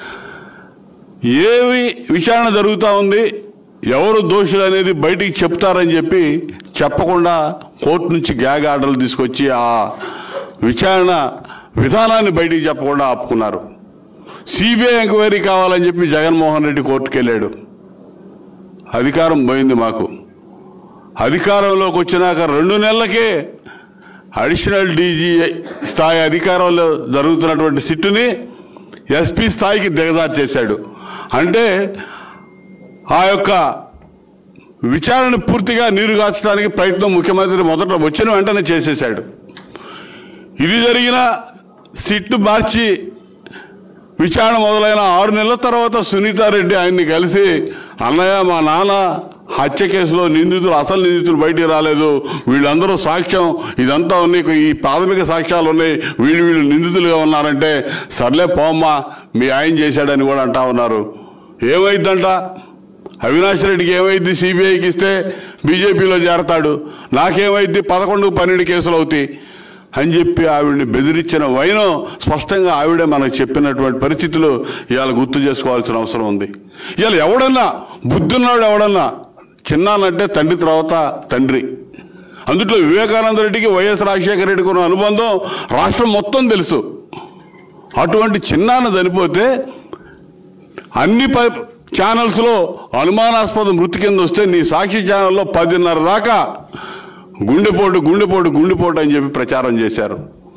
ఏవి విచారణ జరుగుతూ ఉంది ఎవరు దోషులు అనేది బయటికి చెప్తారని చెప్పి చెప్పకుండా కోర్టు నుంచి గ్యాగ్ ఆర్డర్లు తీసుకొచ్చి ఆ విచారణ విధానాన్ని బయటికి చెప్పకుండా ఆపుకున్నారు సిబిఐ ఎంక్వైరీ కావాలని చెప్పి జగన్మోహన్ రెడ్డి కోర్టుకు వెళ్ళాడు అధికారం పోయింది మాకు అధికారంలోకి వచ్చినాక రెండు నెలలకే అడిషనల్ డీజీ స్థాయి అధికారంలో జరుగుతున్నటువంటి సిట్టుని ఎస్పీ స్థాయికి దిగజార్చేశాడు అంటే ఆ యొక్క విచారణ పూర్తిగా నీరుగార్చడానికి ప్రయత్నం ముఖ్యమంత్రి మొదట వచ్చిన వెంటనే చేసేశాడు ఇది జరిగిన సిట్టు మార్చి విచారణ మొదలైన ఆరు నెలల తర్వాత సునీతారెడ్డి ఆయన్ని కలిసి అన్నయ్య మా నాన్న హత్య కేసులో నిందితులు అసలు నిందితులు బయటికి రాలేదు వీళ్ళందరూ సాక్ష్యం ఇదంతా ఉన్నాయి ఈ ప్రాథమిక సాక్ష్యాలు ఉన్నాయి వీళ్ళు వీళ్ళు నిందితులుగా ఉన్నారంటే సర్లే పోమ్మా మీ ఆయన చేశాడని కూడా అంటా ఉన్నారు ఏమైందంట అవినాష్ రెడ్డికి ఏమైంది సిబిఐకి ఇస్తే బీజేపీలో చేరతాడు నాకేమైంది పదకొండు పన్నెండు కేసులు అవుతాయి అని చెప్పి ఆవిడని బెదిరించిన వైనం స్పష్టంగా ఆవిడే మనకు చెప్పినటువంటి పరిస్థితులు ఇవాళ గుర్తు చేసుకోవాల్సిన అవసరం ఉంది ఇవాళ ఎవడన్నా బుద్ధున్నాడు ఎవడన్నా చిన్నానంటే తండ్రి తర్వాత తండ్రి అందుట్లో వివేకానంద రెడ్డికి వైఎస్ రాజశేఖర రెడ్డికి ఉన్న అనుబంధం రాష్ట్రం మొత్తం తెలుసు అటువంటి చిన్నాన్న చనిపోతే అన్ని ప ఛానల్స్లో అనుమానాస్పద మృతి కింద వస్తే నీ సాక్షి ఛానల్లో పదిన్నర దాకా గుండెపోటు గుండెపోటు గుండెపోటు అని చెప్పి ప్రచారం చేశారు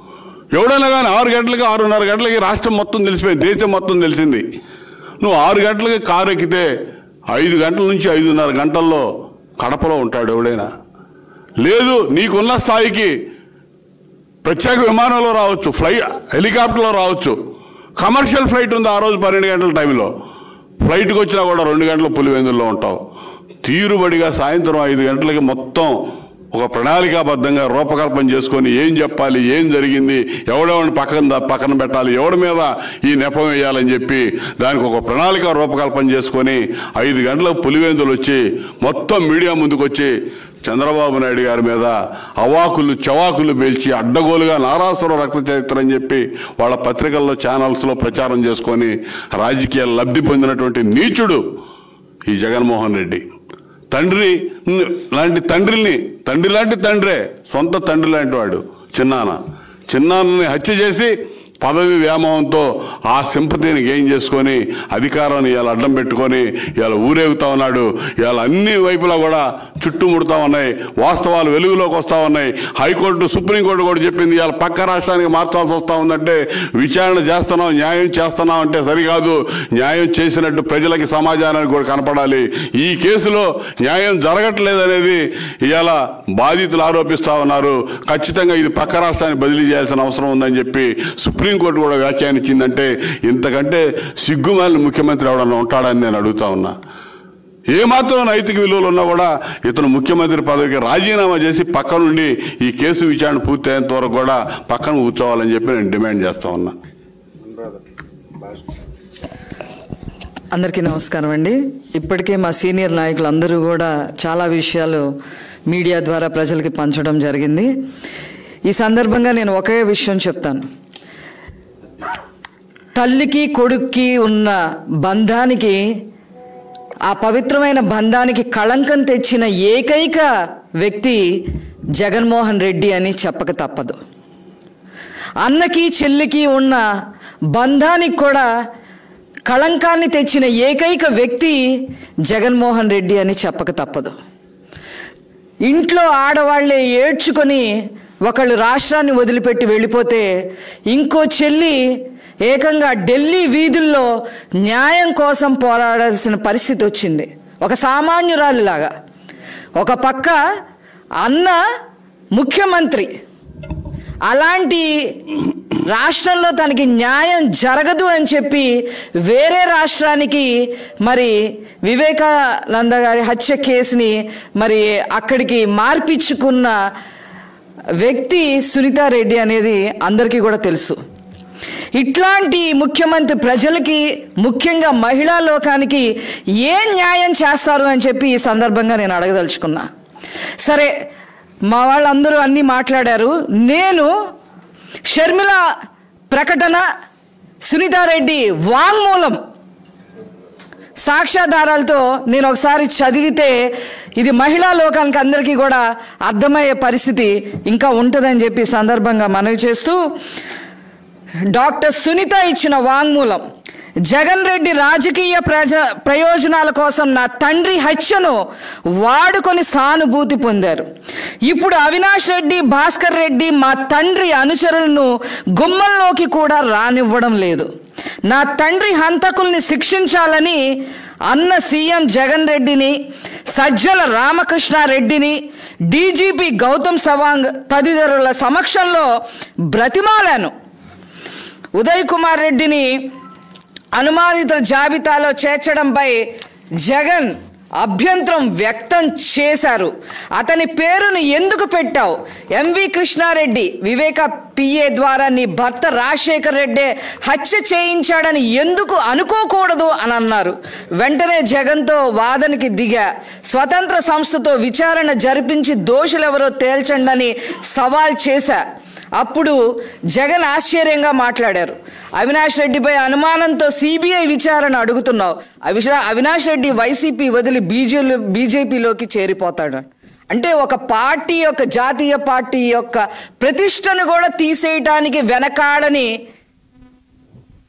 ఎవడైనా కానీ ఆరు గంటలకి ఆరున్నర గంటలకి రాష్ట్రం మొత్తం తెలిసిపోయింది దేశం మొత్తం తెలిసింది నువ్వు ఆరు గంటలకి కారు ఎక్కితే ఐదు గంటల నుంచి ఐదున్నర గంటల్లో కడపలో ఉంటాడు ఎవడైనా లేదు నీకున్న స్థాయికి ప్రత్యేక విమానంలో రావచ్చు ఫ్లై హెలికాప్టర్లో రావచ్చు కమర్షియల్ ఫ్లైట్ ఉంది ఆ రోజు పన్నెండు గంటల టైంలో ఫ్లైట్కి వచ్చినా కూడా రెండు గంటల పులివెందుల్లో ఉంటావు తీరుబడిగా సాయంత్రం ఐదు గంటలకి మొత్తం ఒక ప్రణాళికాబద్ధంగా రూపకల్పన చేసుకొని ఏం చెప్పాలి ఏం జరిగింది ఎవడెవడిని పక్కన పక్కన పెట్టాలి ఎవడి మీద ఈ నెపం వేయాలని చెప్పి దానికి ఒక ప్రణాళిక రూపకల్పన చేసుకొని ఐదు గంటలకు పులివెందులు వచ్చి మొత్తం మీడియా ముందుకు వచ్చి చంద్రబాబు నాయుడు గారి మీద అవాకులు చవాకులు పేల్చి అడ్డగోలుగా నారాసుర రక్త చరిత్ర అని చెప్పి వాళ్ళ పత్రికల్లో ఛానల్స్లో ప్రచారం చేసుకొని రాజకీయ లబ్ధి పొందినటువంటి నీచుడు ఈ జగన్మోహన్ రెడ్డి తండ్రి లాంటి తండ్రిని తండ్రి లాంటి తండ్రే సొంత తండ్రి లాంటి వాడు చిన్నాన్న చిన్నాన్నని హత్య చేసి పదవి వ్యామోహంతో ఆ సింపతిని గెయిన్ చేసుకొని అధికారాన్ని ఇవాళ అడ్డం పెట్టుకొని ఇవాళ ఊరేగుతా ఉన్నాడు ఇవాళ అన్ని వైపులా కూడా చుట్టుముడుతా ఉన్నాయి వాస్తవాలు వెలుగులోకి వస్తూ ఉన్నాయి హైకోర్టు సుప్రీంకోర్టు కూడా చెప్పింది ఇవాళ పక్క రాష్ట్రానికి మార్చాల్సి వస్తూ ఉందంటే విచారణ చేస్తున్నాం న్యాయం చేస్తున్నాం అంటే సరికాదు న్యాయం చేసినట్టు ప్రజలకి సమాజానికి కూడా కనపడాలి ఈ కేసులో న్యాయం జరగట్లేదు అనేది ఇవాళ బాధితులు ఆరోపిస్తా ఉన్నారు ఖచ్చితంగా ఇది పక్క రాష్ట్రానికి బదిలీ చేయాల్సిన అవసరం ఉందని చెప్పి సుప్రీంకోర్టు కూడా వ్యాఖ్యానించిందంటే ఇంతకంటే సిగ్గుమాలిన ముఖ్యమంత్రి ఎవడన్నా ఉంటాడని నేను అడుగుతా ఉన్నా ఏమాత్రం నైతిక విలువలు ఉన్నా కూడా ఇతను ముఖ్యమంత్రి పదవికి రాజీనామా చేసి పక్క నుండి ఈ కేసు విచారణ పూర్తయ్యేంత వరకు కూడా పక్కన కూర్చోవాలని చెప్పి నేను డిమాండ్ చేస్తా ఉన్నా అందరికీ నమస్కారం అండి ఇప్పటికే మా సీనియర్ నాయకులు అందరూ కూడా చాలా విషయాలు మీడియా ద్వారా ప్రజలకి పంచడం జరిగింది ఈ సందర్భంగా నేను ఒకే విషయం చెప్తాను తల్లికి కొడుక్కి ఉన్న బంధానికి ఆ పవిత్రమైన బంధానికి కళంకం తెచ్చిన ఏకైక వ్యక్తి జగన్మోహన్ రెడ్డి అని చెప్పక తప్పదు అన్నకి చెల్లికి ఉన్న బంధానికి కూడా కళంకాన్ని తెచ్చిన ఏకైక వ్యక్తి జగన్మోహన్ రెడ్డి అని చెప్పక తప్పదు ఇంట్లో ఆడవాళ్ళే ఏడ్చుకొని ఒకళ్ళు రాష్ట్రాన్ని వదిలిపెట్టి వెళ్ళిపోతే ఇంకో చెల్లి ఏకంగా ఢిల్లీ వీధుల్లో న్యాయం కోసం పోరాడాల్సిన పరిస్థితి వచ్చింది ఒక సామాన్యురాలిలాగా ఒక పక్క అన్న ముఖ్యమంత్రి అలాంటి రాష్ట్రంలో తనకి న్యాయం జరగదు అని చెప్పి వేరే రాష్ట్రానికి మరి వివేకానంద గారి హత్య కేసుని మరి అక్కడికి మార్పించుకున్న వ్యక్తి సునీతారెడ్డి అనేది అందరికీ కూడా తెలుసు ఇట్లాంటి ముఖ్యమంత్రి ప్రజలకి ముఖ్యంగా మహిళా లోకానికి ఏ న్యాయం చేస్తారు అని చెప్పి ఈ సందర్భంగా నేను అడగదలుచుకున్నా సరే మా వాళ్ళందరూ అన్నీ మాట్లాడారు నేను షర్మిల ప్రకటన సునీతారెడ్డి వాంగ్మూలం సాక్ష్యాధారాలతో నేను ఒకసారి చదివితే ఇది మహిళా లోకానికి అందరికీ కూడా అర్థమయ్యే పరిస్థితి ఇంకా ఉంటుందని చెప్పి ఈ సందర్భంగా మనవి చేస్తూ డాక్టర్ సునీత ఇచ్చిన వాంగ్మూలం జగన్ రెడ్డి రాజకీయ ప్రజ ప్రయోజనాల కోసం నా తండ్రి హత్యను వాడుకొని సానుభూతి పొందారు ఇప్పుడు అవినాష్ రెడ్డి భాస్కర్ రెడ్డి మా తండ్రి అనుచరులను గుమ్మంలోకి కూడా రానివ్వడం లేదు నా తండ్రి హంతకుల్ని శిక్షించాలని అన్న సీఎం జగన్ రెడ్డిని సజ్జల రామకృష్ణారెడ్డిని డీజీపీ గౌతమ్ సవాంగ్ తదితరుల సమక్షంలో బ్రతిమాలాను ఉదయ్ కుమార్ రెడ్డిని అనుమానిత జాబితాలో చేర్చడంపై జగన్ అభ్యంతరం వ్యక్తం చేశారు అతని పేరును ఎందుకు పెట్టావు ఎంవి కృష్ణారెడ్డి వివేక పిఏ ద్వారా నీ భర్త రాజశేఖర్ రెడ్డి హత్య చేయించాడని ఎందుకు అనుకోకూడదు అని అన్నారు వెంటనే జగన్తో వాదనకి దిగా స్వతంత్ర సంస్థతో విచారణ జరిపించి దోషులెవరో తేల్చండి అని సవాల్ చేశా అప్పుడు జగన్ ఆశ్చర్యంగా మాట్లాడారు అవినాష్ రెడ్డిపై అనుమానంతో సిబిఐ విచారణ అడుగుతున్నావు అవిష అవినాష్ రెడ్డి వైసీపీ వదిలి బీజే బీజేపీలోకి చేరిపోతాడు అంటే ఒక పార్టీ యొక్క జాతీయ పార్టీ యొక్క ప్రతిష్టను కూడా తీసేయటానికి వెనకాడని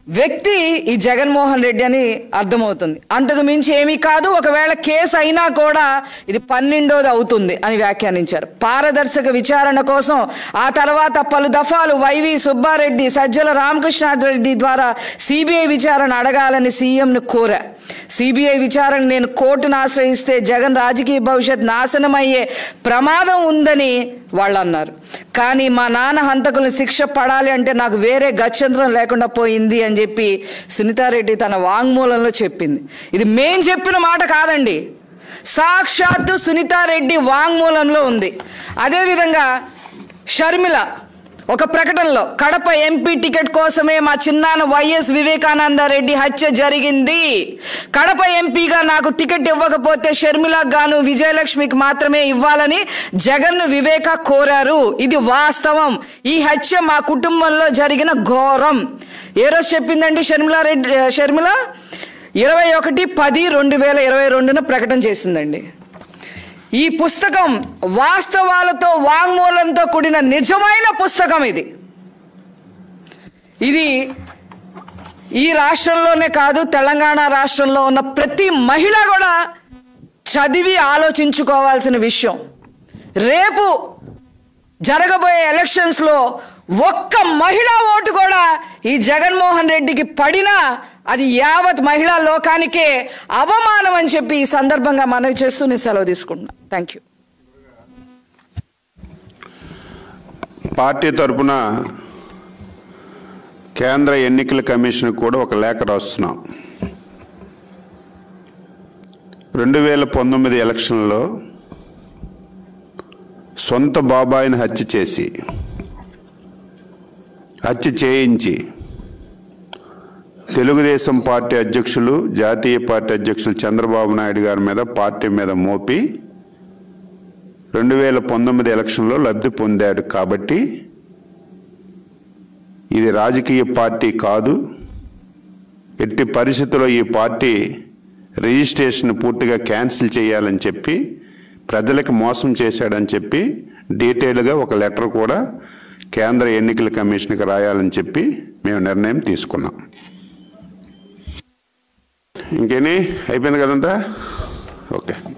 వ్యక్తి ఈ జగన్మోహన్ రెడ్డి అని అర్థమవుతుంది అంతకు మించి ఏమీ కాదు ఒకవేళ కేసు అయినా కూడా ఇది పన్నెండోది అవుతుంది అని వ్యాఖ్యానించారు పారదర్శక విచారణ కోసం ఆ తర్వాత పలు దఫాలు వైవి సుబ్బారెడ్డి సజ్జల రామకృష్ణారెడ్డి ద్వారా సిబిఐ విచారణ అడగాలని సీఎంను కోరా సిబిఐ విచారణ నేను కోర్టును ఆశ్రయిస్తే జగన్ రాజకీయ భవిష్యత్ నాశనమయ్యే ప్రమాదం ఉందని వాళ్ళు అన్నారు కానీ మా నాన్న హంతకులను శిక్ష పడాలి అంటే నాకు వేరే గత్యంతరం లేకుండా పోయింది అని చెప్పి సునీతారెడ్డి తన వాంగ్మూలంలో చెప్పింది ఇది మేం చెప్పిన మాట కాదండి సాక్షాత్తు సునీతారెడ్డి వాంగ్మూలంలో ఉంది అదేవిధంగా షర్మిల ఒక ప్రకటనలో కడప ఎంపీ టికెట్ కోసమే మా చిన్నాన్న వైఎస్ వివేకానంద రెడ్డి హత్య జరిగింది కడప ఎంపీగా నాకు టికెట్ ఇవ్వకపోతే షర్మిలకు గాను విజయలక్ష్మికి మాత్రమే ఇవ్వాలని జగన్ వివేక కోరారు ఇది వాస్తవం ఈ హత్య మా కుటుంబంలో జరిగిన ఘోరం ఏ రోజు చెప్పిందండి షర్మిల రెడ్డి షర్మిల ఇరవై ఒకటి పది రెండు వేల ఇరవై రెండున ప్రకటన చేసిందండి ఈ పుస్తకం వాస్తవాలతో వాంగ్మూలంతో కూడిన నిజమైన పుస్తకం ఇది ఇది ఈ రాష్ట్రంలోనే కాదు తెలంగాణ రాష్ట్రంలో ఉన్న ప్రతి మహిళ కూడా చదివి ఆలోచించుకోవాల్సిన విషయం రేపు జరగబోయే ఎలక్షన్స్ లో ఒక్క మహిళా ఓటు కూడా ఈ జగన్మోహన్ రెడ్డికి పడినా అది యావత్ మహిళా లోకానికే అవమానం అని చెప్పి ఈ సందర్భంగా మనవి చేస్తూ నేను సెలవు తీసుకుంటున్నా థ్యాంక్ యూ పార్టీ తరపున కేంద్ర ఎన్నికల కమిషన్ కూడా ఒక లేఖ రాస్తున్నాం రెండు వేల పంతొమ్మిది ఎలక్షన్లో సొంత బాబాయిని హత్య చేసి హత్య చేయించి తెలుగుదేశం పార్టీ అధ్యక్షులు జాతీయ పార్టీ అధ్యక్షులు చంద్రబాబు నాయుడు గారి మీద పార్టీ మీద మోపి రెండు వేల పంతొమ్మిది ఎలక్షన్లో లబ్ధి పొందాడు కాబట్టి ఇది రాజకీయ పార్టీ కాదు ఎట్టి పరిస్థితుల్లో ఈ పార్టీ రిజిస్ట్రేషన్ పూర్తిగా క్యాన్సిల్ చేయాలని చెప్పి ప్రజలకు మోసం చేశాడని చెప్పి డీటెయిల్గా ఒక లెటర్ కూడా కేంద్ర ఎన్నికల కమిషన్కి రాయాలని చెప్పి మేము నిర్ణయం తీసుకున్నాం ఇంకేని అయిపోయింది కదంతా ఓకే